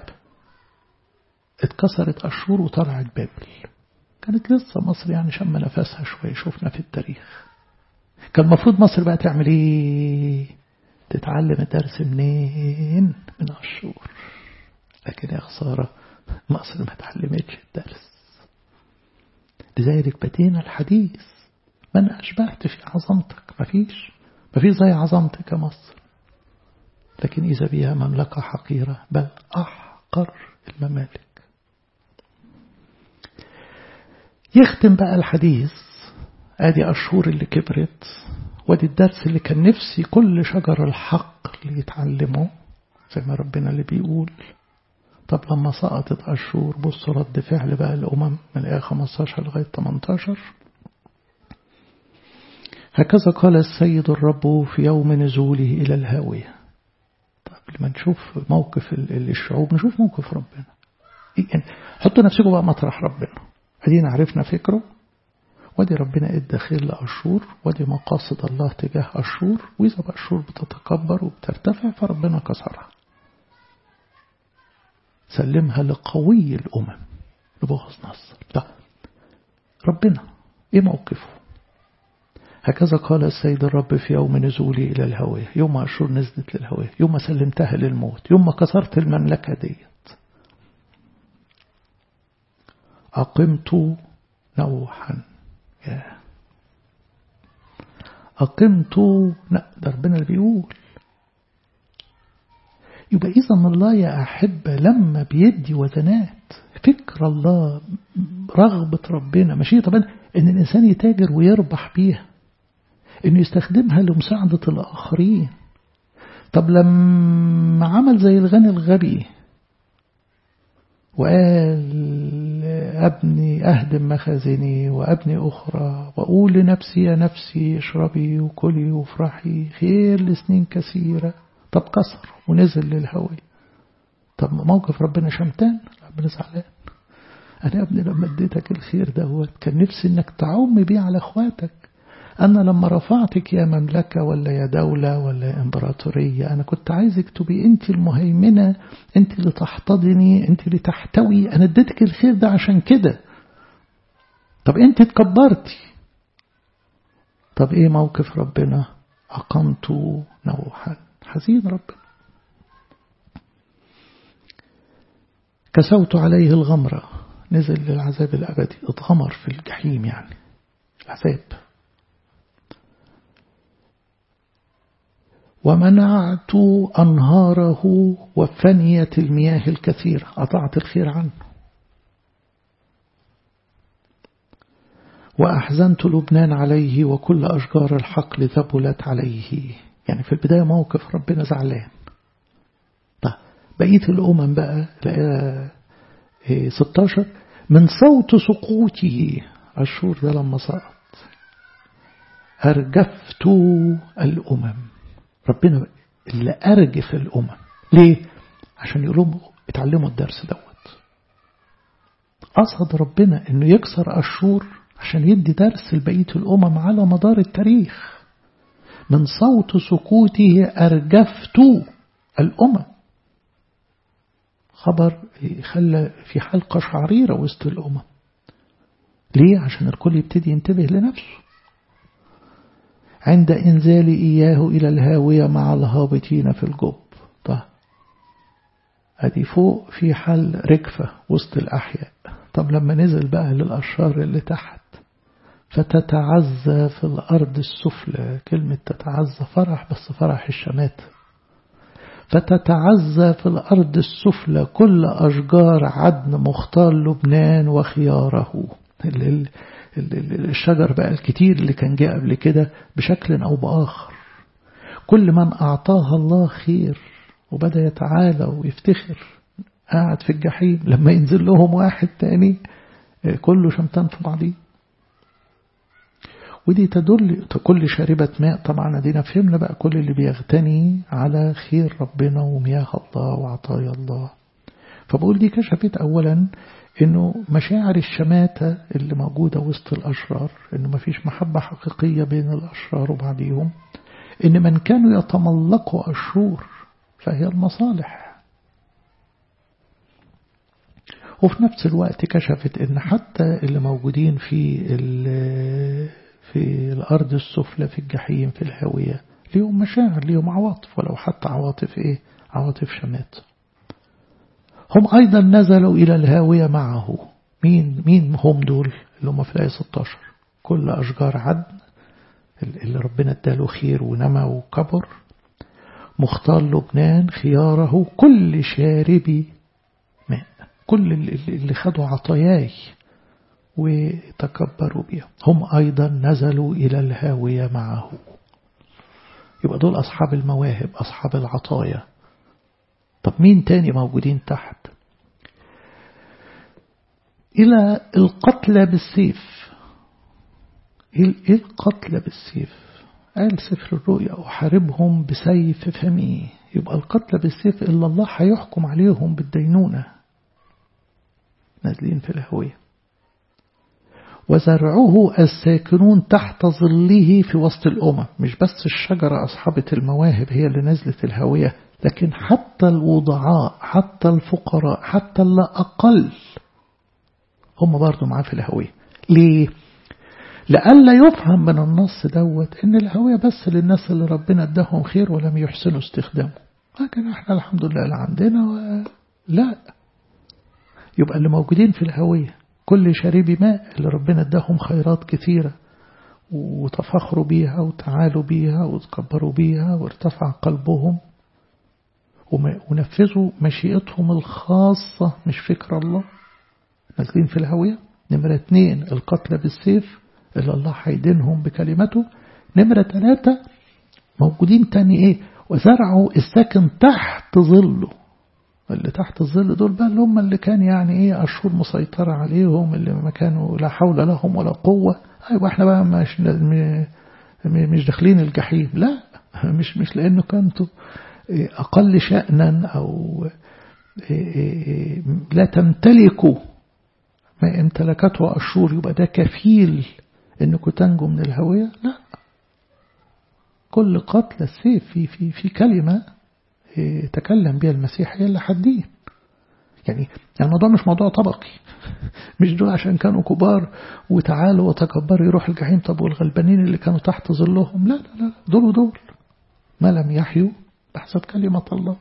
اتكسرت أشور وطلعت بابل كانت لسه مصر يعني شم نفسها شوية شفنا في التاريخ كان المفروض مصر بقى تعمل ايه تتعلم الدرس منين من أشور لكن يا خسارة مصر ما تعلمتش الدرس لذلك بدينا الحديث من أشبهت في عظمتك مفيش مفيش زي عظمتك يا مصر لكن إذا بها مملكة حقيرة بل أحقر الممالك يختم بقى الحديث ادي أشهور اللي كبرت وادي الدرس اللي كان نفسي كل شجر الحق اللي يتعلمه زي ما ربنا اللي بيقول طب لما سقطت أشهور بصوا رد فعل بقى الأمم من الآية 15 لغاية 18 هكذا قال السيد الرب في يوم نزوله إلى الهاوية طب لما نشوف موقف الشعوب نشوف موقف ربنا يعني حطوا نفسكم بقى مطرح ربنا ادينا عرفنا فكره ودي ربنا ادى خير لأشور ودي مقاصد الله تجاه أشور وإذا بأشور بتتكبر وبترتفع فربنا كسرها سلمها لقوي الأمم لبوخذ نصر ده ربنا إيه موقفه هكذا قال السيد الرب في يوم نزولي إلى الهوية يوم أشور نزلت للهوية يوم سلمتها للموت يوم كسرت المملكة ديت أقمت نوحا يا أقمت لا ده ربنا اللي بيقول يبقى إذا الله يا أحبة لما بيدي وزنات فكر الله رغبة ربنا ماشية طبعا إن الإنسان يتاجر ويربح بيها إنه يستخدمها لمساعدة الآخرين طب لما عمل زي الغني الغبي وقال أبني أهدم مخازني وأبني أخرى وأقول لنفسي يا نفسي اشربي وكلي وافرحي خير لسنين كثيرة طب كسر ونزل للهوي طب موقف ربنا شمتان ربنا زعلان أنا يا ابني لما اديتك الخير دوت كان نفسي إنك تعم بيه على إخواتك أنا لما رفعتك يا مملكة ولا يا دولة ولا يا إمبراطورية أنا كنت عايزك تبقي أنت المهيمنة أنت اللي تحتضني أنت اللي تحتوي أنا اديتك الخير ده عشان كده طب أنت اتكبرتي طب إيه موقف ربنا أقمت نوحا حزين ربنا كسوت عليه الغمرة نزل للعذاب الأبدي اتغمر في الجحيم يعني العذاب ومنعت أنهاره وفنية المياه الكثيرة أطعت الخير عنه وأحزنت لبنان عليه وكل أشجار الحقل ذبلت عليه يعني في البداية موقف ربنا زعلان طيب بقية الأمم بقى 16 من صوت سقوطه الشور ده لما سقط أرجفت الأمم ربنا اللي أرجف الأمم ليه؟ عشان يقول لهم اتعلموا الدرس دوت قصد ربنا انه يكسر أشور عشان يدي درس لبقية الأمم على مدار التاريخ من صوت سكوته أرجفت الأمم خبر خلى في حلقة شعريرة وسط الأمم ليه؟ عشان الكل يبتدي ينتبه لنفسه عند إنزال إياه إلى الهاوية مع الهابطين في الجب طيب أدي فوق في حل ركفة وسط الأحياء طب لما نزل بقى للأشرار اللي تحت فتتعزى في الأرض السفلى كلمة تتعزى فرح بس فرح الشمات فتتعزى في الأرض السفلى كل أشجار عدن مختار لبنان وخياره الشجر بقى الكتير اللي كان جاء قبل كده بشكل أو بآخر كل من أعطاها الله خير وبدأ يتعالى ويفتخر قاعد في الجحيم لما ينزل لهم واحد تاني كله شمتان في بعضيه ودي تدل كل شاربة ماء طبعا ادينا فهمنا بقى كل اللي بيغتني على خير ربنا ومياه الله وعطايا الله فبقول دي كشفت أولا إنه مشاعر الشماتة اللي موجودة وسط الأشرار إنه مفيش محبة حقيقية بين الأشرار وبعضهم إن من كانوا يتملقوا الشرور فهي المصالح وفي نفس الوقت كشفت إن حتى اللي موجودين في في الأرض السفلى في الجحيم في الهاوية ليهم مشاعر ليهم عواطف ولو حتى عواطف إيه عواطف شمات هم أيضا نزلوا إلى الهاوية معه مين مين هم دول اللي هم في الآية 16 كل أشجار عدن اللي ربنا اداله خير ونمى وكبر مختار لبنان خياره كل شاربي ماء كل اللي خدوا عطاياي وتكبروا بها هم أيضا نزلوا إلى الهاوية معه يبقى دول أصحاب المواهب أصحاب العطايا طب مين تاني موجودين تحت إلى القتلى بالسيف إيه القتلى بالسيف قال سفر الرؤيا أحاربهم بسيف فمي يبقى القتلى بالسيف إلا الله هيحكم عليهم بالدينونة نازلين في الهوية وزرعه الساكنون تحت ظله في وسط الأمم مش بس الشجرة أصحابة المواهب هي اللي نزلت الهوية لكن حتى الوضعاء حتى الفقراء حتى اللي أقل هم برضو معاه في الهوية ليه؟ لألا يفهم من النص دوت إن الهوية بس للناس اللي ربنا اداهم خير ولم يحسنوا استخدامه لكن احنا الحمد لله اللي عندنا و... لا يبقى اللي موجودين في الهوية كل شريب ماء اللي ربنا اداهم خيرات كثيرة وتفخروا بيها وتعالوا بيها وتكبروا بيها وارتفع قلبهم ونفذوا مشيئتهم الخاصة مش فكر الله نازلين في الهوية نمرة اتنين القتل بالسيف اللي الله هيدينهم بكلمته نمرة ثلاثة موجودين تاني ايه وزرعوا الساكن تحت ظله اللي تحت الظل دول بقى اللي هم اللي كان يعني ايه أشهر مسيطرة عليهم اللي ما كانوا لا حول لهم ولا قوة ايوه احنا بقى مش مش داخلين الجحيم لا مش مش لانه كنتوا أقل شأنا أو لا تمتلكوا ما امتلكته أشور يبقى ده كفيل انكم تنجوا من الهوية لا كل قتل السيف في في في كلمة تكلم بها المسيح هي اللي حدين يعني الموضوع مش موضوع طبقي مش دول عشان كانوا كبار وتعالوا وتكبروا يروح الجحيم طب والغلبانين اللي كانوا تحت ظلهم لا لا لا دول ودول ما لم يحيوا بحسب كلمة الله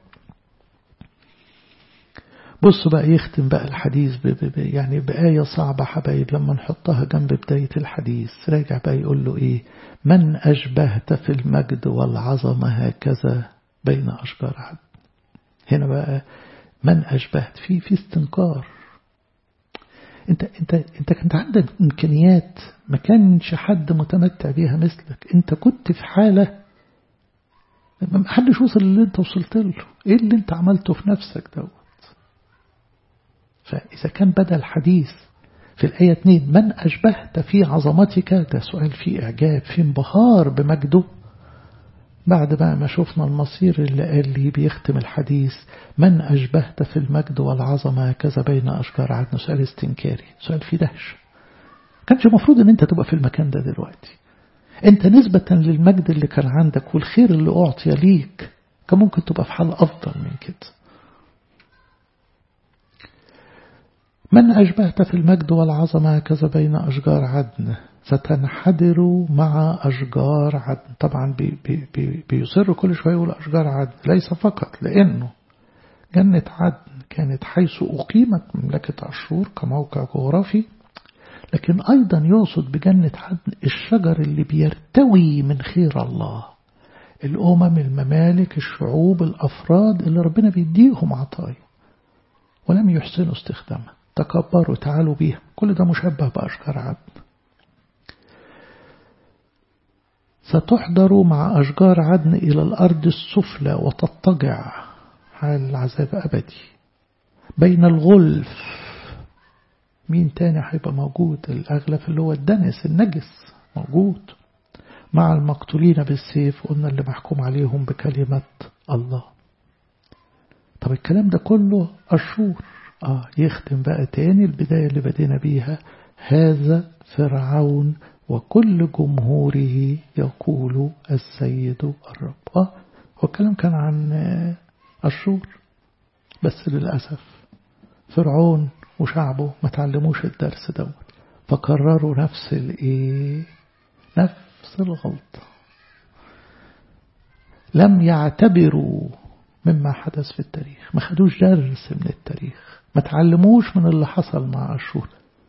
بص بقى يختم بقى الحديث ب ب ب يعني بآية صعبة حبايب لما نحطها جنب بداية الحديث راجع بقى يقول له إيه من أشبهت في المجد والعظمة هكذا بين أشجار عدن هنا بقى من أشبهت في في استنكار انت انت انت كنت عندك امكانيات ما كانش حد متمتع بيها مثلك انت كنت في حاله ما حدش وصل اللي انت وصلت له ايه اللي انت عملته في نفسك دوت فإذا كان بدأ الحديث في الآية 2 من أشبهت في عظمتك ده سؤال فيه إعجاب في انبهار بمجده بعد بقى ما شفنا المصير اللي قال لي بيختم الحديث من أشبهت في المجد والعظمة كذا بين أشجار عدن سؤال استنكاري سؤال فيه دهش كانش المفروض ان انت تبقى في المكان ده دلوقتي انت نسبة للمجد اللي كان عندك والخير اللي أعطي ليك كان ممكن تبقى في حال أفضل من كده من أشبهت في المجد والعظمة كذا بين أشجار عدن ستنحدر مع أشجار عدن طبعا بي بي بي بيصر كل شوية يقول أشجار عدن ليس فقط لأنه جنة عدن كانت حيث أقيمت مملكة أشور كموقع جغرافي لكن أيضا يقصد بجنة عدن الشجر اللي بيرتوي من خير الله الأمم الممالك الشعوب الأفراد اللي ربنا بيديهم عطايا ولم يحسنوا استخدامها تكبروا تعالوا بيها كل ده مشبه بأشجار عدن ستحضر مع أشجار عدن إلى الأرض السفلى وتضطجع حال العذاب أبدي بين الغلف مين تاني هيبقى موجود الأغلف اللي هو الدنس النجس موجود مع المقتولين بالسيف قلنا اللي محكوم عليهم بكلمة الله طب الكلام ده كله أشور آه يختم بقى تاني البداية اللي بدينا بيها هذا فرعون وكل جمهوره يقول السيد الرب آه هو الكلام كان عن أشور بس للأسف فرعون وشعبه ما تعلموش الدرس دوت فكرروا نفس الايه نفس الغلطة لم يعتبروا مما حدث في التاريخ ما خدوش درس من التاريخ ما تعلموش من اللي حصل مع أشور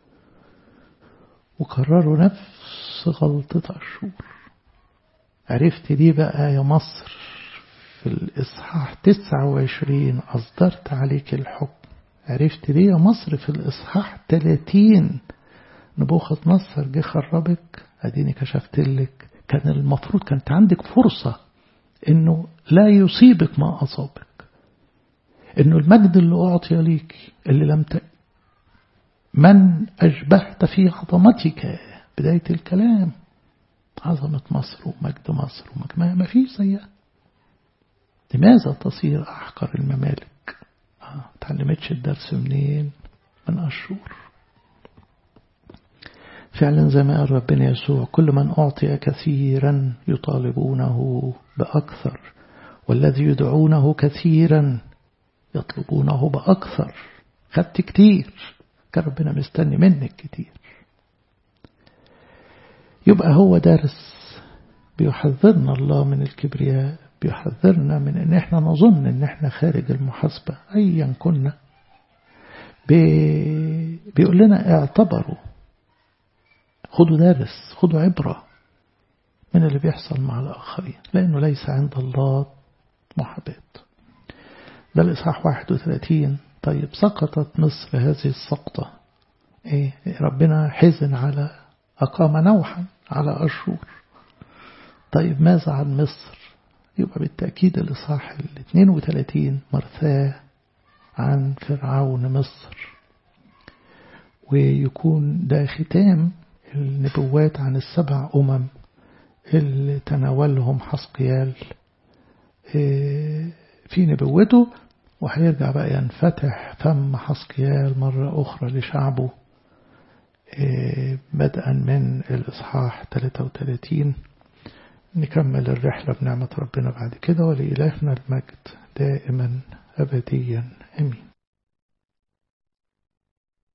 وكرروا نفس غلطة أشور عرفت دي بقى يا مصر في الإصحاح 29 أصدرت عليك الحكم عرفت ليه يا مصر في الإصحاح 30 نبوخذ نصر جه خربك أديني كشفت لك كان المفروض كانت عندك فرصة إنه لا يصيبك ما أصابك إنه المجد اللي أعطي ليك اللي لم ت... من أشبهت في عظمتك بداية الكلام عظمة مصر ومجد مصر ومجد ما فيش زيها لماذا تصير أحقر الممالك آه. تعلمتش الدرس منين من أشور فعلا زي ما قال ربنا يسوع كل من أعطي كثيرا يطالبونه بأكثر والذي يدعونه كثيرا يطلبونه بأكثر خدت كتير كان ربنا مستني منك كتير يبقى هو درس بيحذرنا الله من الكبرياء بيحذرنا من ان احنا نظن ان احنا خارج المحاسبة ايا كنا بي بيقول لنا اعتبروا خدوا درس خدوا عبرة من اللي بيحصل مع الآخرين لأنه ليس عند الله محاباة ده الإصحاح 31 طيب سقطت مصر هذه السقطة إيه ربنا حزن على أقام نوحا على أشور طيب ماذا عن مصر يبقى بالتأكيد الإصحاح ال 32 مرثاه عن فرعون مصر ويكون ده ختام النبوات عن السبع أمم اللي تناولهم حسقيال في نبوته وهيرجع بقى ينفتح فم حسقيال مرة أخرى لشعبه بدءا من الإصحاح 33 نكمل الرحلة بنعمة ربنا بعد كده ولإلهنا المجد دائما أبديا أمين